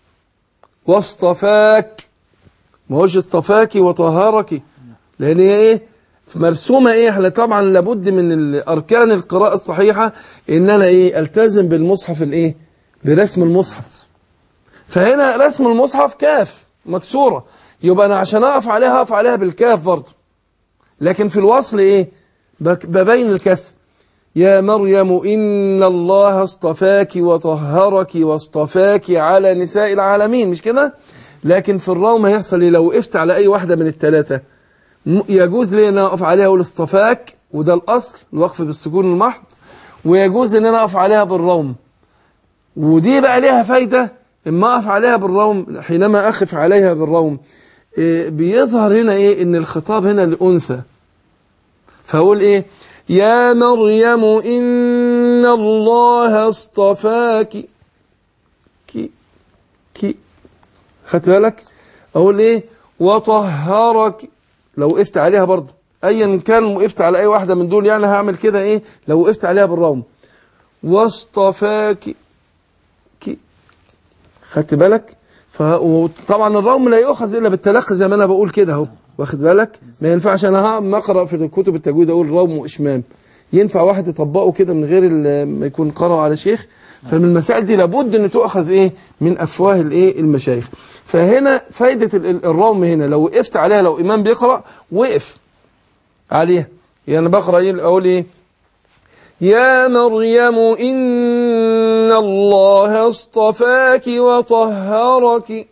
B: واصطفاك ما هوش اصطفاك وطهرك لان هي ايه مرسومه ايه احنا طبعا لابد من ال- اركان القراءه الصحيحه ان انا ايه التزم بالمصحف الايه برسم المصحف فهنا رسم المصحف كاف مكسوره يبقى انا عشان اقف عليها اقف عليها بالكاف برضه لكن في الوصل ايه بك- ببين الكسر يا مريم إن الله اصطفاك وطهرك واصطفاك على نساء العالمين مش كده لكن في الروم هيحصل إيه؟ لو وقفت على أي واحدة من الثلاثة م- يجوز لي أن أقف عليها أقول اصطفاك وده الأصل الوقف بالسكون المحض ويجوز أن أنا أقف عليها بالروم ودي بقى ليها فايدة اما أقف عليها بالروم حينما أخف عليها بالروم إيه، بيظهر هنا إيه إن الخطاب هنا لأنثى فأقول إيه يا مريم إن الله اصطفاك كي كي خدت بالك أقول إيه وطهرك لو وقفت عليها برضه أيا كان وقفت على أي واحدة من دول يعني هعمل كده إيه لو وقفت عليها بالروم واصطفاك كي خدت بالك ف... وطبعا الروم لا يؤخذ الا بالتلقي زي ما انا بقول كده اهو واخد بالك ما ينفعش انا ما اقرا في كتب التجويد اقول روم واشمام ينفع واحد يطبقه كده من غير ال- ما يكون قرأ على شيخ فمن المسائل دي لابد ان تؤخذ ايه من افواه الايه المشايخ فهنا فايده ال- ال- الروم هنا لو وقفت عليها لو امام بيقرا وقف عليها يعني بقرا ايه اقول ايه يا مريم إن الله اصطفاك وطهرك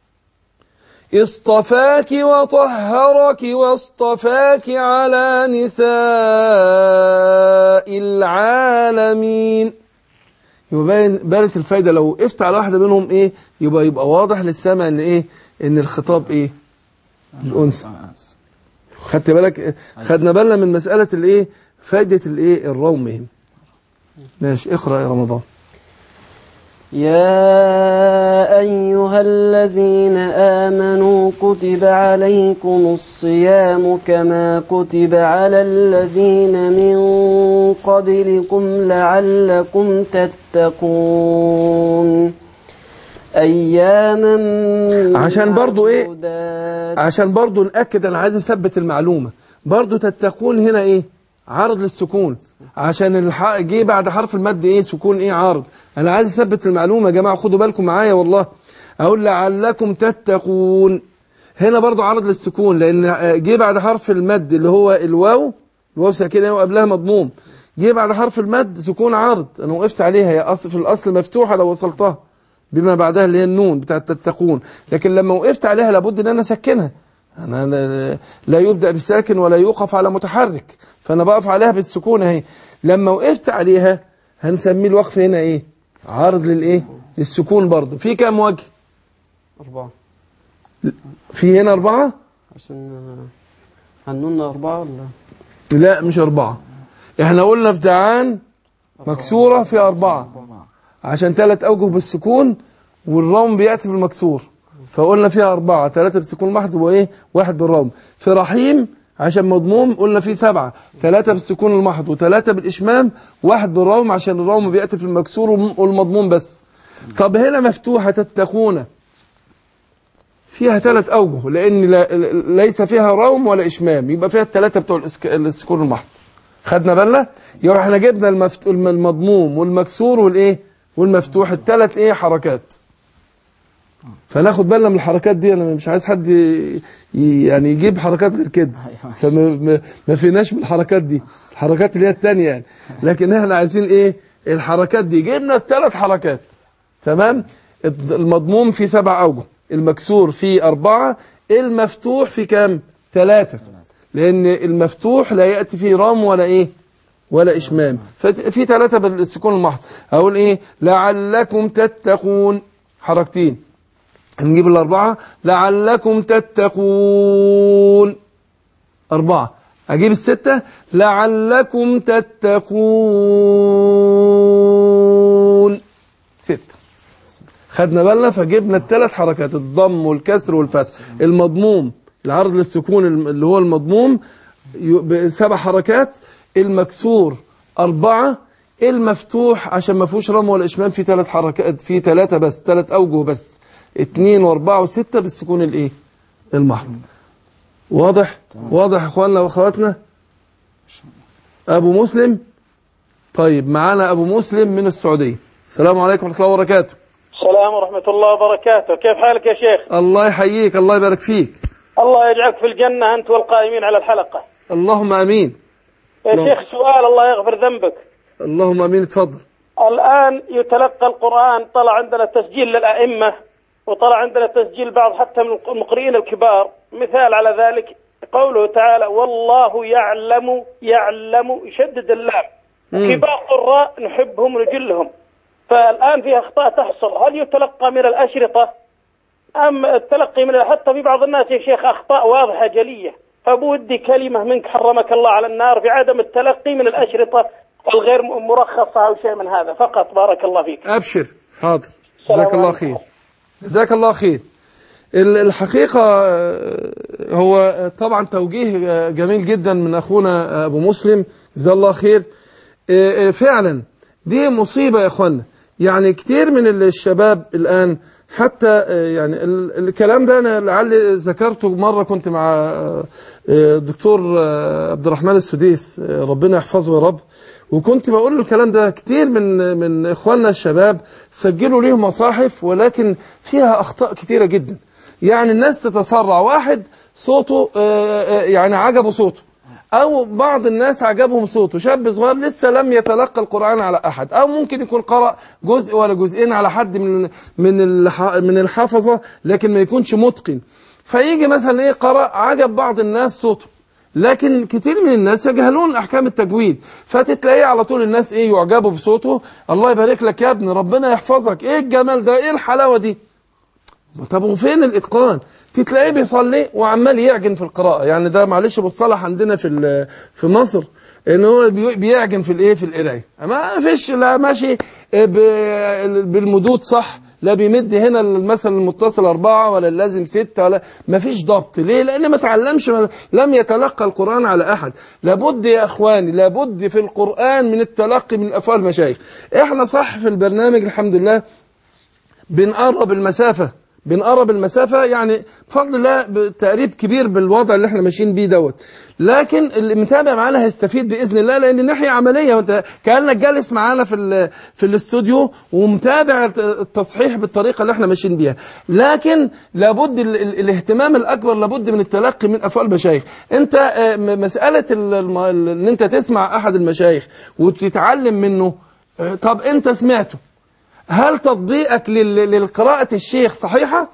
B: اصطفاك وطهرك واصطفاك على نساء العالمين يبقى باين بانت الفايدة لو وقفت على واحدة منهم ايه يبقى يبقى واضح للسمع ان ايه ان الخطاب ايه الأنثى خدت بالك خدنا بالنا من مسألة الايه فائدة الايه الروم هنا ماشي اقرأ يا رمضان
L: يا أيها الذين آمنوا كتب عليكم الصيام كما كتب على الذين من قبلكم لعلكم تتقون أياما
B: عشان برضو ايه عشان برضو نأكد انا عايز اثبت المعلومة برضو تتقون هنا ايه عارض للسكون عشان الح... جه بعد حرف المد ايه سكون ايه عارض انا عايز اثبت المعلومة يا جماعة خدوا بالكم معايا والله اقول لعلكم تتقون هنا برضو عرض للسكون لان جه بعد حرف المد اللي هو الواو الواو ساكنه وقبلها مضموم جه بعد حرف المد سكون عرض انا وقفت عليها هي اصل في الاصل مفتوحه لو وصلتها بما بعدها اللي هي النون بتاعت تتقون لكن لما وقفت عليها لابد ان انا اسكنها انا لا- لا يبدا بساكن ولا يوقف على متحرك فانا بقف عليها بالسكون اهي لما وقفت عليها هنسميه الوقف هنا ايه عرض للايه للسكون برضه في كام وجه
L: أربعة
B: في هنا اربعه
L: عشان هنقولنا أربعة ولا
B: لا مش أربعة احنا قلنا في دعان مكسورة في أربعة عشان ثلاث أوجه بالسكون والروم بيأتي بالمكسور فقلنا فيها أربعة ثلاثة بالسكون محض وإيه واحد بالروم في رحيم عشان مضموم قلنا فيه سبعة ثلاثة بالسكون المحض وثلاثة بالإشمام واحد بالروم عشان الروم بيأتي في المكسور والمضموم بس طب هنا مفتوحة تتقون فيها ثلاث أوجه لأن لا ليس فيها روم ولا إشمام يبقى فيها الثلاثة بتوع الإسك- السكون المحض خدنا بالنا يبقى احنا جبنا المفت... الم- المضموم والمكسور والايه والمفتوح الثلاث ايه حركات فناخد بالنا من الحركات دي انا مش عايز حد ي... ي- يعني يجيب حركات غير كده فما ما... ما فيناش من الحركات دي الحركات اللي هي الثانيه يعني لكن احنا عايزين ايه الحركات دي جبنا الثلاث حركات تمام الض- المضموم فيه سبع اوجه المكسور فيه اربعه المفتوح فيه كام ثلاثه لان المفتوح لا ياتي فيه رام ولا ايه ولا اشمام ففي ثلاثه بالسكون المحض هقول ايه لعلكم تتقون حركتين هنجيب الاربعه لعلكم تتقون اربعه اجيب السته لعلكم تتقون ست خدنا بالنا فجبنا الثلاث حركات الضم والكسر والفتح المضموم العرض للسكون الم- اللي هو المضموم ي- بسبع حركات المكسور أربعة المفتوح عشان ما فيهوش رم ولا إشمام في ثلاث حركات في ثلاثة بس ثلاث أوجه بس اثنين وأربعة وستة بالسكون الإيه المحض واضح واضح يا إخواننا وأخواتنا أبو مسلم طيب معانا أبو مسلم من السعودية السلام عليكم ورحمة الله وبركاته
M: السلام ورحمة الله وبركاته كيف حالك يا شيخ
B: الله يحييك الله يبارك فيك
M: الله يجعلك في الجنة أنت والقائمين على الحلقة
B: اللهم امين
M: يا
B: نعم.
M: شيخ سؤال الله يغفر ذنبك
B: اللهم امين اتفضل
M: الآن يتلقى القرآن طلع عندنا تسجيل للأئمة وطلع عندنا تسجيل بعض حتى من المقرئين الكبار مثال على ذلك قوله تعالى والله يعلم يعلم يشدد اللام
B: مم.
M: كبار قراء نحبهم ونجلهم فالآن في أخطاء تحصل هل يتلقى من الأشرطة أم التلقي من حتى في بعض الناس يا شيخ أخطاء واضحة جلية فبودي كلمة منك حرمك الله على النار في عدم التلقي من الأشرطة الغير مرخصة أو شيء من هذا فقط بارك الله فيك
B: أبشر حاضر جزاك الله خير جزاك الله خير ال- الحقيقة آه، هو طبعا توجيه آه، جميل جدا من أخونا أبو مسلم جزاه الله خير آه، آه، فعلا دي مصيبة يا أخوانا يعني كتير من الشباب الآن حتى آه، يعني ال- الكلام ده أنا لعلي ذكرته مرة كنت مع آه، آه، الدكتور آه، عبد الرحمن السديس آه، ربنا يحفظه يا رب وكنت بقول له الكلام ده كتير من من اخواننا الشباب سجلوا ليهم مصاحف ولكن فيها اخطاء كتيره جدا يعني الناس تتسرع واحد صوته آه، آه، يعني عجبه صوته او بعض الناس عجبهم صوته شاب صغير لسه لم يتلقى القران على احد او ممكن يكون قرأ جزء ولا جزئين على حد من من الح- من الحفظه لكن ما يكونش متقن فيجي مثلا ايه قرأ عجب بعض الناس صوته لكن كتير من الناس يجهلون احكام التجويد فتتلاقيه على طول الناس ايه يعجبوا بصوته الله يبارك لك يا ابني ربنا يحفظك ايه الجمال ده ايه الحلاوه دي طب وفين الاتقان تتلاقيه بيصلي وعمال يعجن في القراءه يعني ده معلش بالصلاح عندنا في ال- في مصر ان هو بي- بيعجن في الايه في القرايه ما فيش لا ماشي ب- بالمدود صح لا بيمد هنا المثل المتصل أربعة ولا اللازم ستة ولا ما فيش ضبط ليه لأن ما تعلمش ما لم يتلقى القرآن على أحد لابد يا أخواني لابد في القرآن من التلقي من أفعال المشايخ إحنا صح في البرنامج الحمد لله بنقرب المسافة بنقرب المسافة يعني بفضل الله تقريب كبير بالوضع اللي احنا ماشيين بيه دوت لكن اللي متابع معانا هيستفيد باذن الله لان ناحيه عمليه وانت كانك جالس معانا في ال- في الاستوديو ومتابع الت- التصحيح بالطريقه اللي احنا ماشيين بيها لكن لابد ال ال الاهتمام الاكبر لابد من التلقي من افعال المشايخ انت آه، م- مساله ال- الم- ال- ان انت تسمع احد المشايخ وتتعلم منه آه، طب انت سمعته هل تطبيقك لل- للقراءة الشيخ صحيحة؟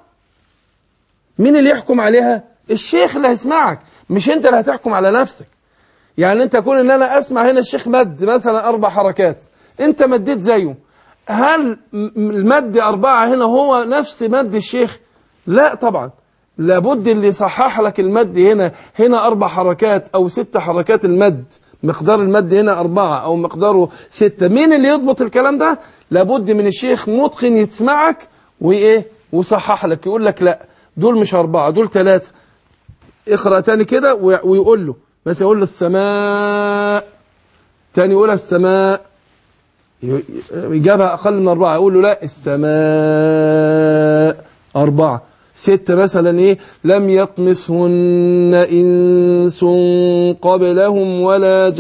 B: مين اللي يحكم عليها؟ الشيخ اللي هيسمعك مش انت اللي هتحكم على نفسك يعني انت كون ان انا اسمع هنا الشيخ مد مثلا اربع حركات انت مديت زيه هل م- المد اربعة هنا هو نفس مد الشيخ؟ لا طبعا لابد اللي يصحح لك المد هنا هنا اربع حركات او ست حركات المد مقدار المد هنا أربعة أو مقداره ستة مين اللي يضبط الكلام ده لابد من الشيخ متقن يسمعك وإيه ويصحح لك يقول لك لا دول مش أربعة دول ثلاثة اقرأ تاني كده وي- ويقول له مثلا يقول له السماء تاني يقولها السماء ي- يجابها أقل من أربعة يقول له لا السماء أربعة ستة مثلا إيه لم يطمسهن إنس قبلهم ولا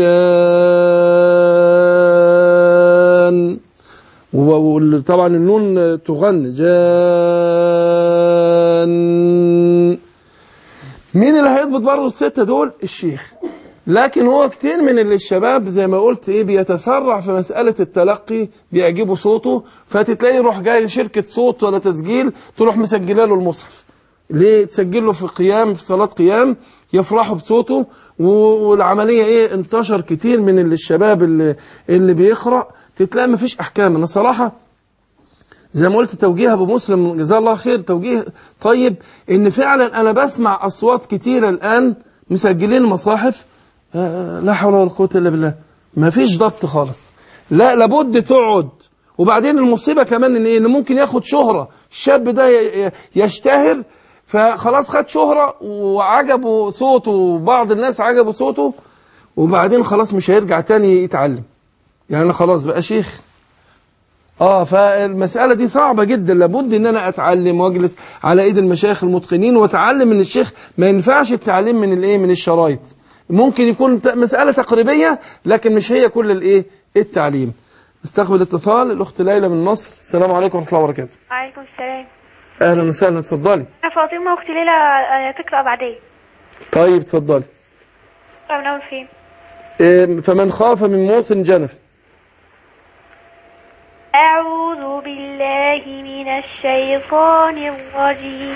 B: جان وطبعا النون تغن جان مين اللي هيضبط برضه الستة دول الشيخ لكن هو كتير من اللي الشباب زي ما قلت ايه بيتسرع في مسألة التلقي بيعجبه صوته فتتلاقي يروح جاي شركة صوت ولا تسجيل تروح مسجله له المصحف ليه تسجل له في قيام في صلاة قيام يفرحوا بصوته و- والعملية ايه انتشر كتير من اللي الشباب اللي, اللي بيقرأ تتلاقي مفيش احكام انا صراحة زي ما قلت توجيه ابو مسلم جزاه الله خير توجيه طيب ان فعلا انا بسمع اصوات كتيره الان مسجلين مصاحف آه، لا حول ولا قوه الا بالله ما فيش ضبط خالص لا لابد تقعد وبعدين المصيبه كمان ان ايه ان ممكن ياخد شهره الشاب ده ي- ي- يشتهر فخلاص خد شهره وعجبه صوته وبعض الناس عجبه صوته وبعدين خلاص مش هيرجع تاني يتعلم يعني أنا خلاص بقى شيخ اه فالمسألة دي صعبة جدا لابد ان انا اتعلم واجلس على ايد المشايخ المتقنين واتعلم من الشيخ ما ينفعش التعليم من الايه من الشرايط ممكن يكون ت- مسألة تقريبية لكن مش هي كل الايه التعليم استقبل اتصال الاخت ليلى من مصر السلام عليكم ورحمة الله وبركاته
N: وعليكم السلام
B: اهلا وسهلا اتفضلي
N: أنا فاطمة أختي ليلى آه، تقرأ بعدين
B: طيب اتفضلي
N: تقرأ من أول فين
B: إيه، فمن خاف من موص جنف
N: أعوذ بالله من الشيطان الرجيم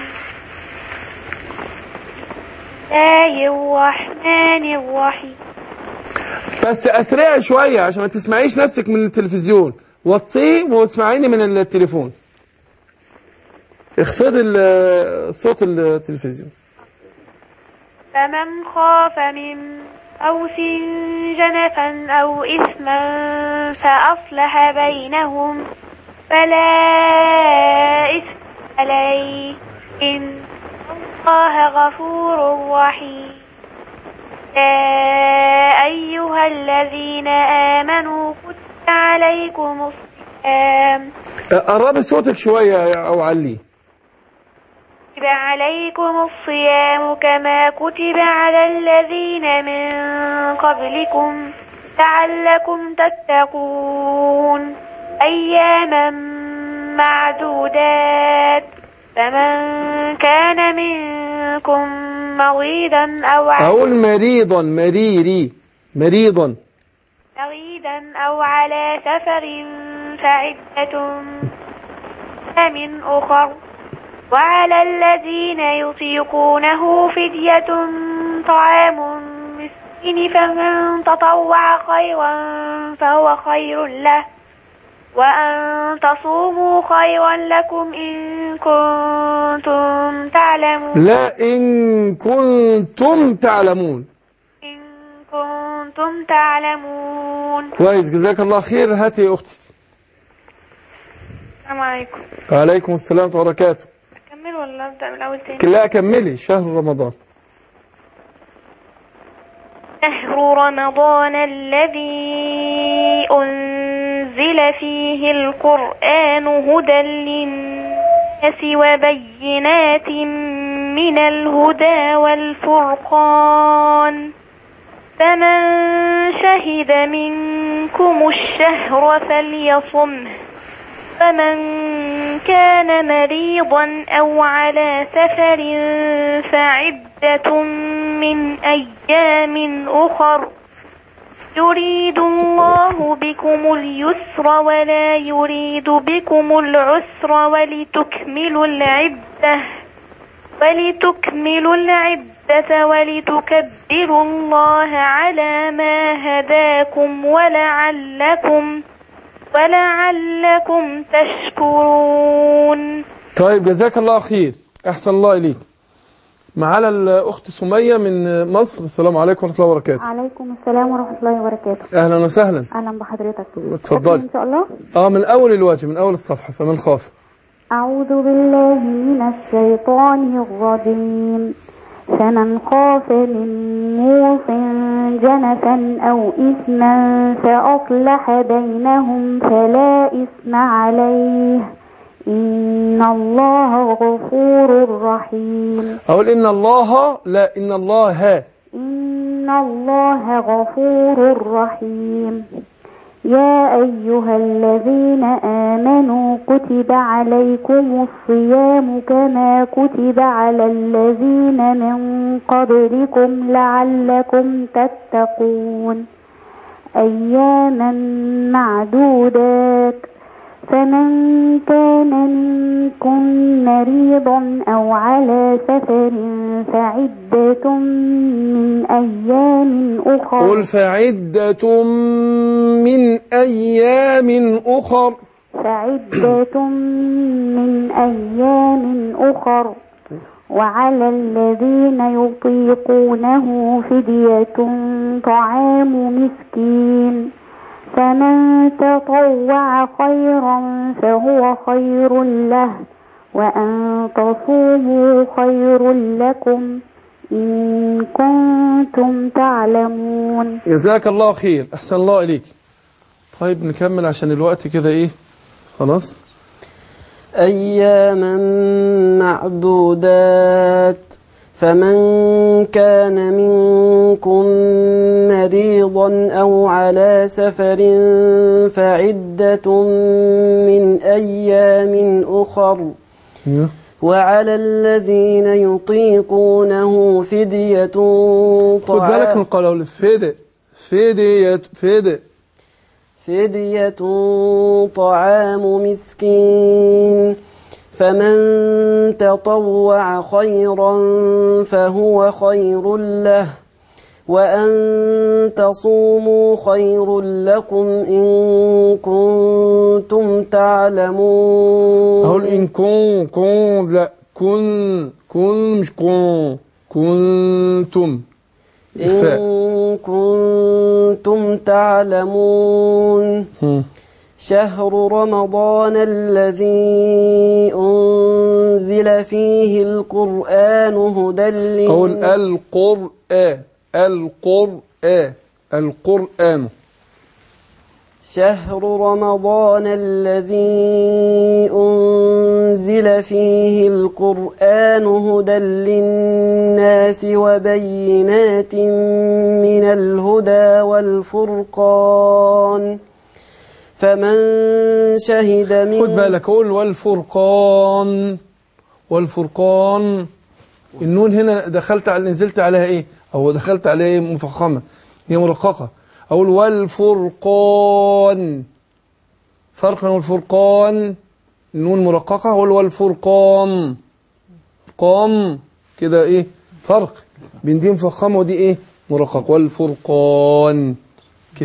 N: الله الرحمن الرحيم
B: بس اسرع شوية عشان ما تسمعيش نفسك من التلفزيون وطيه واسمعيني من التليفون اخفضي ال- صوت التلفزيون
N: فمن خاف من أوس جنفا أو إثما فأصلح بينهم فلا إثم عليه إن الله غفور رحيم يا أيها الذين آمنوا كتب عليكم الصيام
B: قربي صوتك شوية يا- أو علي
N: كتب عليكم الصيام كما كتب على الذين من قبلكم لعلكم تتقون أياما معدودات فمن كان منكم مريضا أو على
B: أقول مريضا مريري مريضا
N: مريضا أو على سفر فعدة من أخر وعلى الذين يطيقونه فدية طعام مسكين فمن تطوع خيرا فهو خير له وأن تصوموا خيرا لكم إن كنتم تعلمون
B: لا إن كنتم تعلمون
N: كنتم تعلمون
B: كويس جزاك الله خير هاتي يا أختي
N: السلام عليكم
B: وعليكم السلام ورحمة الله وبركاته
N: أكمل ولا أبدأ من الأول تاني
B: لا كملي شهر رمضان
N: شهر رمضان الذي أنزل فيه القرآن هدى للناس وبينات من الهدى والفرقان فمن شهد منكم الشهر فليصمه فمن كان مريضا أو على سفر فعدة من أيام أخر يريد الله بكم اليسر ولا يريد بكم العسر ولتكملوا العدة ولتكملوا العدة ولتكبروا الله على ما هداكم ولعلكم ولعلكم تشكرون
B: طيب جزاك الله خير أحسن الله إليك معانا الأخت سمية من مصر السلام عليكم ورحمة الله وبركاته
F: عليكم السلام ورحمة الله وبركاته
B: أهلا وسهلا
F: أهلا بحضرتك
B: اتفضلي.
F: إن شاء الله
B: آه من أول الواجب من أول الصفحة فمن خاف
F: أعوذ بالله من الشيطان الرجيم فمن خاف من موص جنفا أو إثما فأصلح بينهم فلا إثم عليه إن الله غفور رحيم
B: أقول إن الله لا إن الله
F: إن الله غفور رحيم يا أيها الذين آمنوا كتب عليكم الصيام كما كتب على الذين من قبلكم لعلكم تتقون أياما معدودات فمن كان منكم مريضا أو على سفر فعدة من أيام أخر
B: قل فعدة من أيام أخر
F: فعدة من أيام أخر وعلى الذين يطيقونه فدية طعام مسكين فمن تطوع خيرا فهو خير له وأن تصوموا خير لكم إن كنتم تعلمون
B: جزاك الله خير أحسن الله إليك طيب نكمل عشان الوقت كده إيه خلاص
L: أياما معدودات فمن كان منكم مريضا أو على سفر فعدة من أيام أخر وعلى الذين يطيقونه فدية
B: خد بالك من قوله فدي فدية فدي
L: فدية طعام مسكين فمن تطوع خيرا فهو خير له وأن تصوموا خير لكم إن كنتم تعلمون
B: أقول إن كون كون لا كن كن مش كون كنتم الفاء.
L: إن كنتم تعلمون
B: هم.
L: شهر رمضان الذي أنزل فيه القرآن هدى
B: أقول
L: للناس
B: القرآن القرآن القرآن
L: شهر رمضان الذي أنزل فيه القرآن هدى للناس وبينات من الهدى والفرقان فمن شهد من
B: خد بالك قول والفرقان والفرقان النون هنا دخلت على نزلت عليها ايه او دخلت عليها ايه مفخمه هي مرققه اقول والفرقان فرق بين الفرقان النون مرققه اقول والفرقان قام كده ايه فرق بين دي مفخمه ودي ايه مرقق والفرقان كده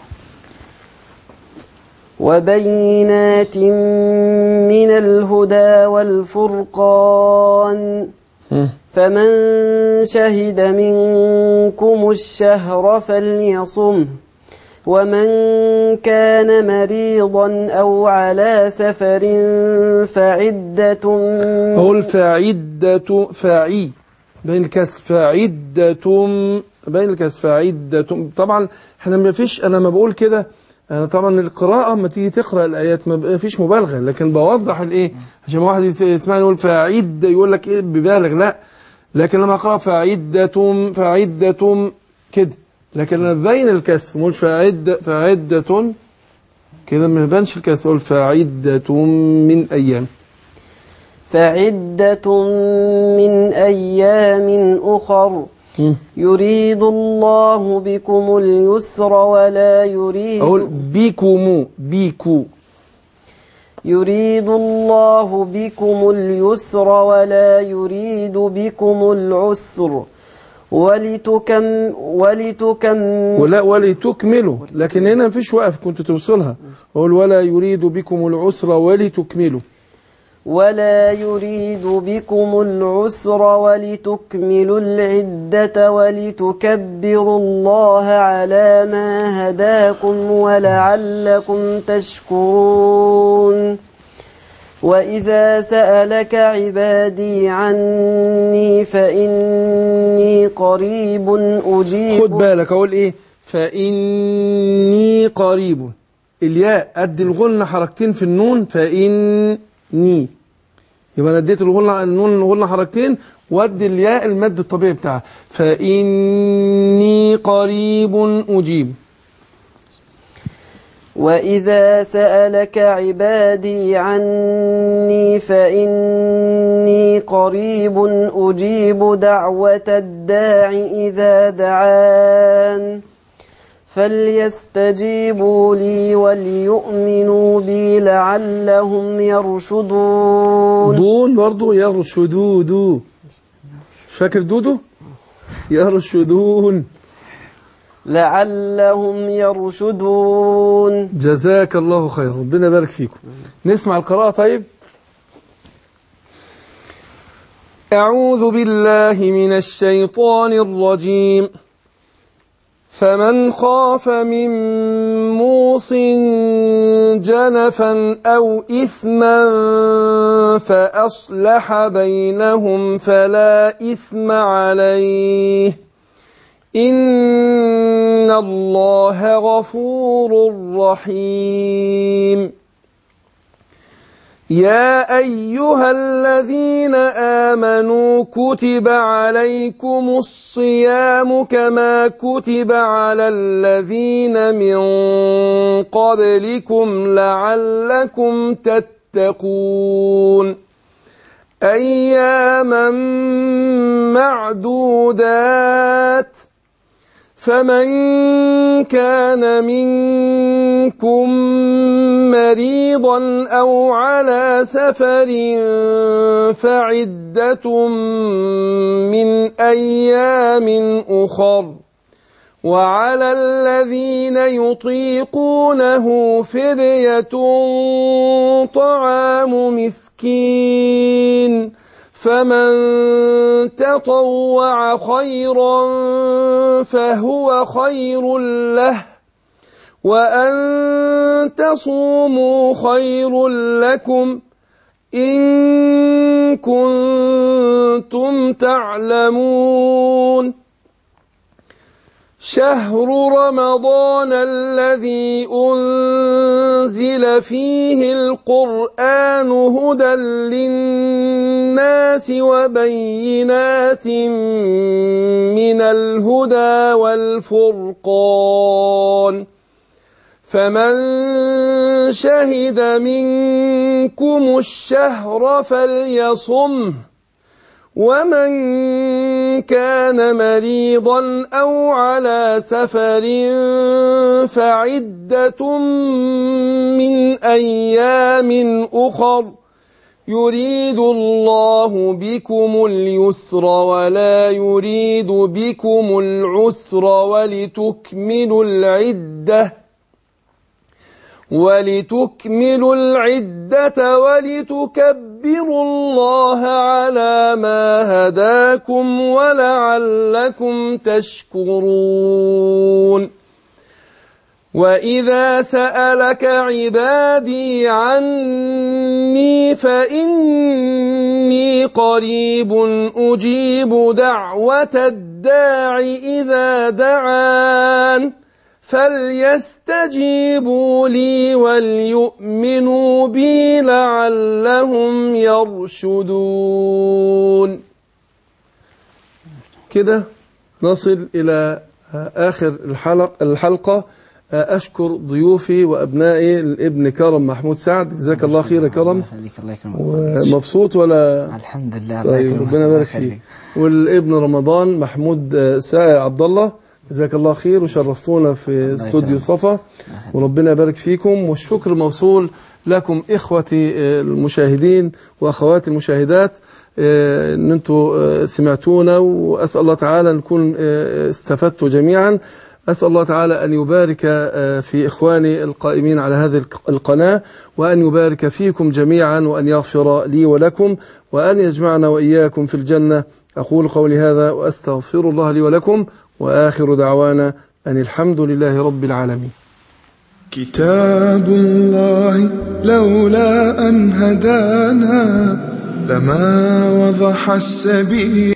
L: وبينات من الهدى والفرقان
B: هم.
L: فمن شهد منكم الشهر فليصم ومن كان مريضا أو على سفر فعدة
B: أقول فعدة فاعي بين الكسر فعدة بين الكسر فعدة طبعا احنا ما فيش انا ما بقول كده انا طبعا القراءة ما تيجي تقرأ الآيات ما فيش مبالغة لكن بوضح الايه عشان واحد يس- يسمعني يقول فعد يقول لك ايه ببالغ لا لكن لما اقرأ فعدة فعدة كده لكن انا بين الكسر بقول فعدة فعدة كده ما يبانش الكسر اقول فعدة من ايام
L: فعدة من أيام أخر
B: مم.
L: يريد الله بكم اليسر ولا يريد
B: أقول بيكم بيكو
L: يريد الله بكم اليسر ولا يريد بكم العسر ولتكم ولتكم
B: ولا ولتكملوا لكن هنا مفيش وقف كنت توصلها أقول ولا يريد بكم العسر ولتكملوا
L: ولا يريد بكم العسر ولتكملوا العدة ولتكبروا الله على ما هداكم ولعلكم تشكرون وإذا سألك عبادي عني فإني قريب أجيب
B: خد بالك أقول إيه فإني قريب الياء قد الغنة حركتين في النون فإني يبقى أنا اديت الغنة النون غنة حركتين وادي الياء المد الطبيعي بتاعها فإني قريب أجيب
L: وإذا سألك عبادي عني فإني قريب أجيب دعوة الداع إذا دعان فليستجيبوا لي وليؤمنوا بي لعلهم يرشدون
B: دون برضو يرشدوا دو مش فاكر دودو يرشدون
L: لعلهم يرشدون
B: جزاك الله خيرا ربنا يبارك فيكم نسمع القراءة طيب أعوذ بالله من الشيطان الرجيم فمن خاف من موص جنفا أو إثما فأصلح بينهم فلا إثم عليه إن الله غفور رحيم يا أيها الذين آمنوا كتب عليكم الصيام كما كتب على الذين من قبلكم لعلكم تتقون أياما معدودات فمن كان منكم مريضا أو على سفر فعدة من أيام أخر وعلى الذين يطيقونه فدية طعام مسكين فمن تطوع خيرا فهو خير له وأن تصوموا خير لكم إن كنتم تعلمون شهر رمضان الذي أنزل فيه القرآن هدى للناس وبينات من الهدى والفرقان فمن شهد منكم الشهر فليصمه ومن كان مريضا أو على سفر فعدة من أيام أخر يريد الله بكم اليسر ولا يريد بكم العسر ولتكملوا العده ولتكملوا العدة ولتكبروا الله على ما هداكم ولعلكم تشكرون وإذا سألك عبادي عني فإني قريب أجيب دعوة الداع إذا دعان فليستجيبوا لي وليؤمنوا بي لعلهم يرشدون كده نصل إلى آخر الحلق الحلقة أشكر ضيوفي وأبنائي الابن كرم محمود سعد جزاك الله خير يا كرم ومبسوط ولا
O: الحمد لله الله
B: طيب
O: يكرمك
B: ربنا
O: الله
B: يبارك
O: يخليك.
B: فيك والابن رمضان محمود سا عبد الله جزاك الله خير وشرفتونا في استوديو صفا وربنا يبارك فيكم والشكر موصول لكم إخوتي آه، المشاهدين وأخواتي المشاهدات آه، ان انتم آه، سمعتونا واسال الله تعالى نكون آه، استفدتوا جميعا اسال الله تعالى ان يبارك آه، في اخواني القائمين على هذه الق- القناه وان يبارك فيكم جميعا وان يغفر لي ولكم وان يجمعنا واياكم في الجنه اقول قولي هذا واستغفر الله لي ولكم واخر دعوانا ان الحمد لله رب العالمين
A: كتاب الله لولا أن هدانا لما وضح السبيل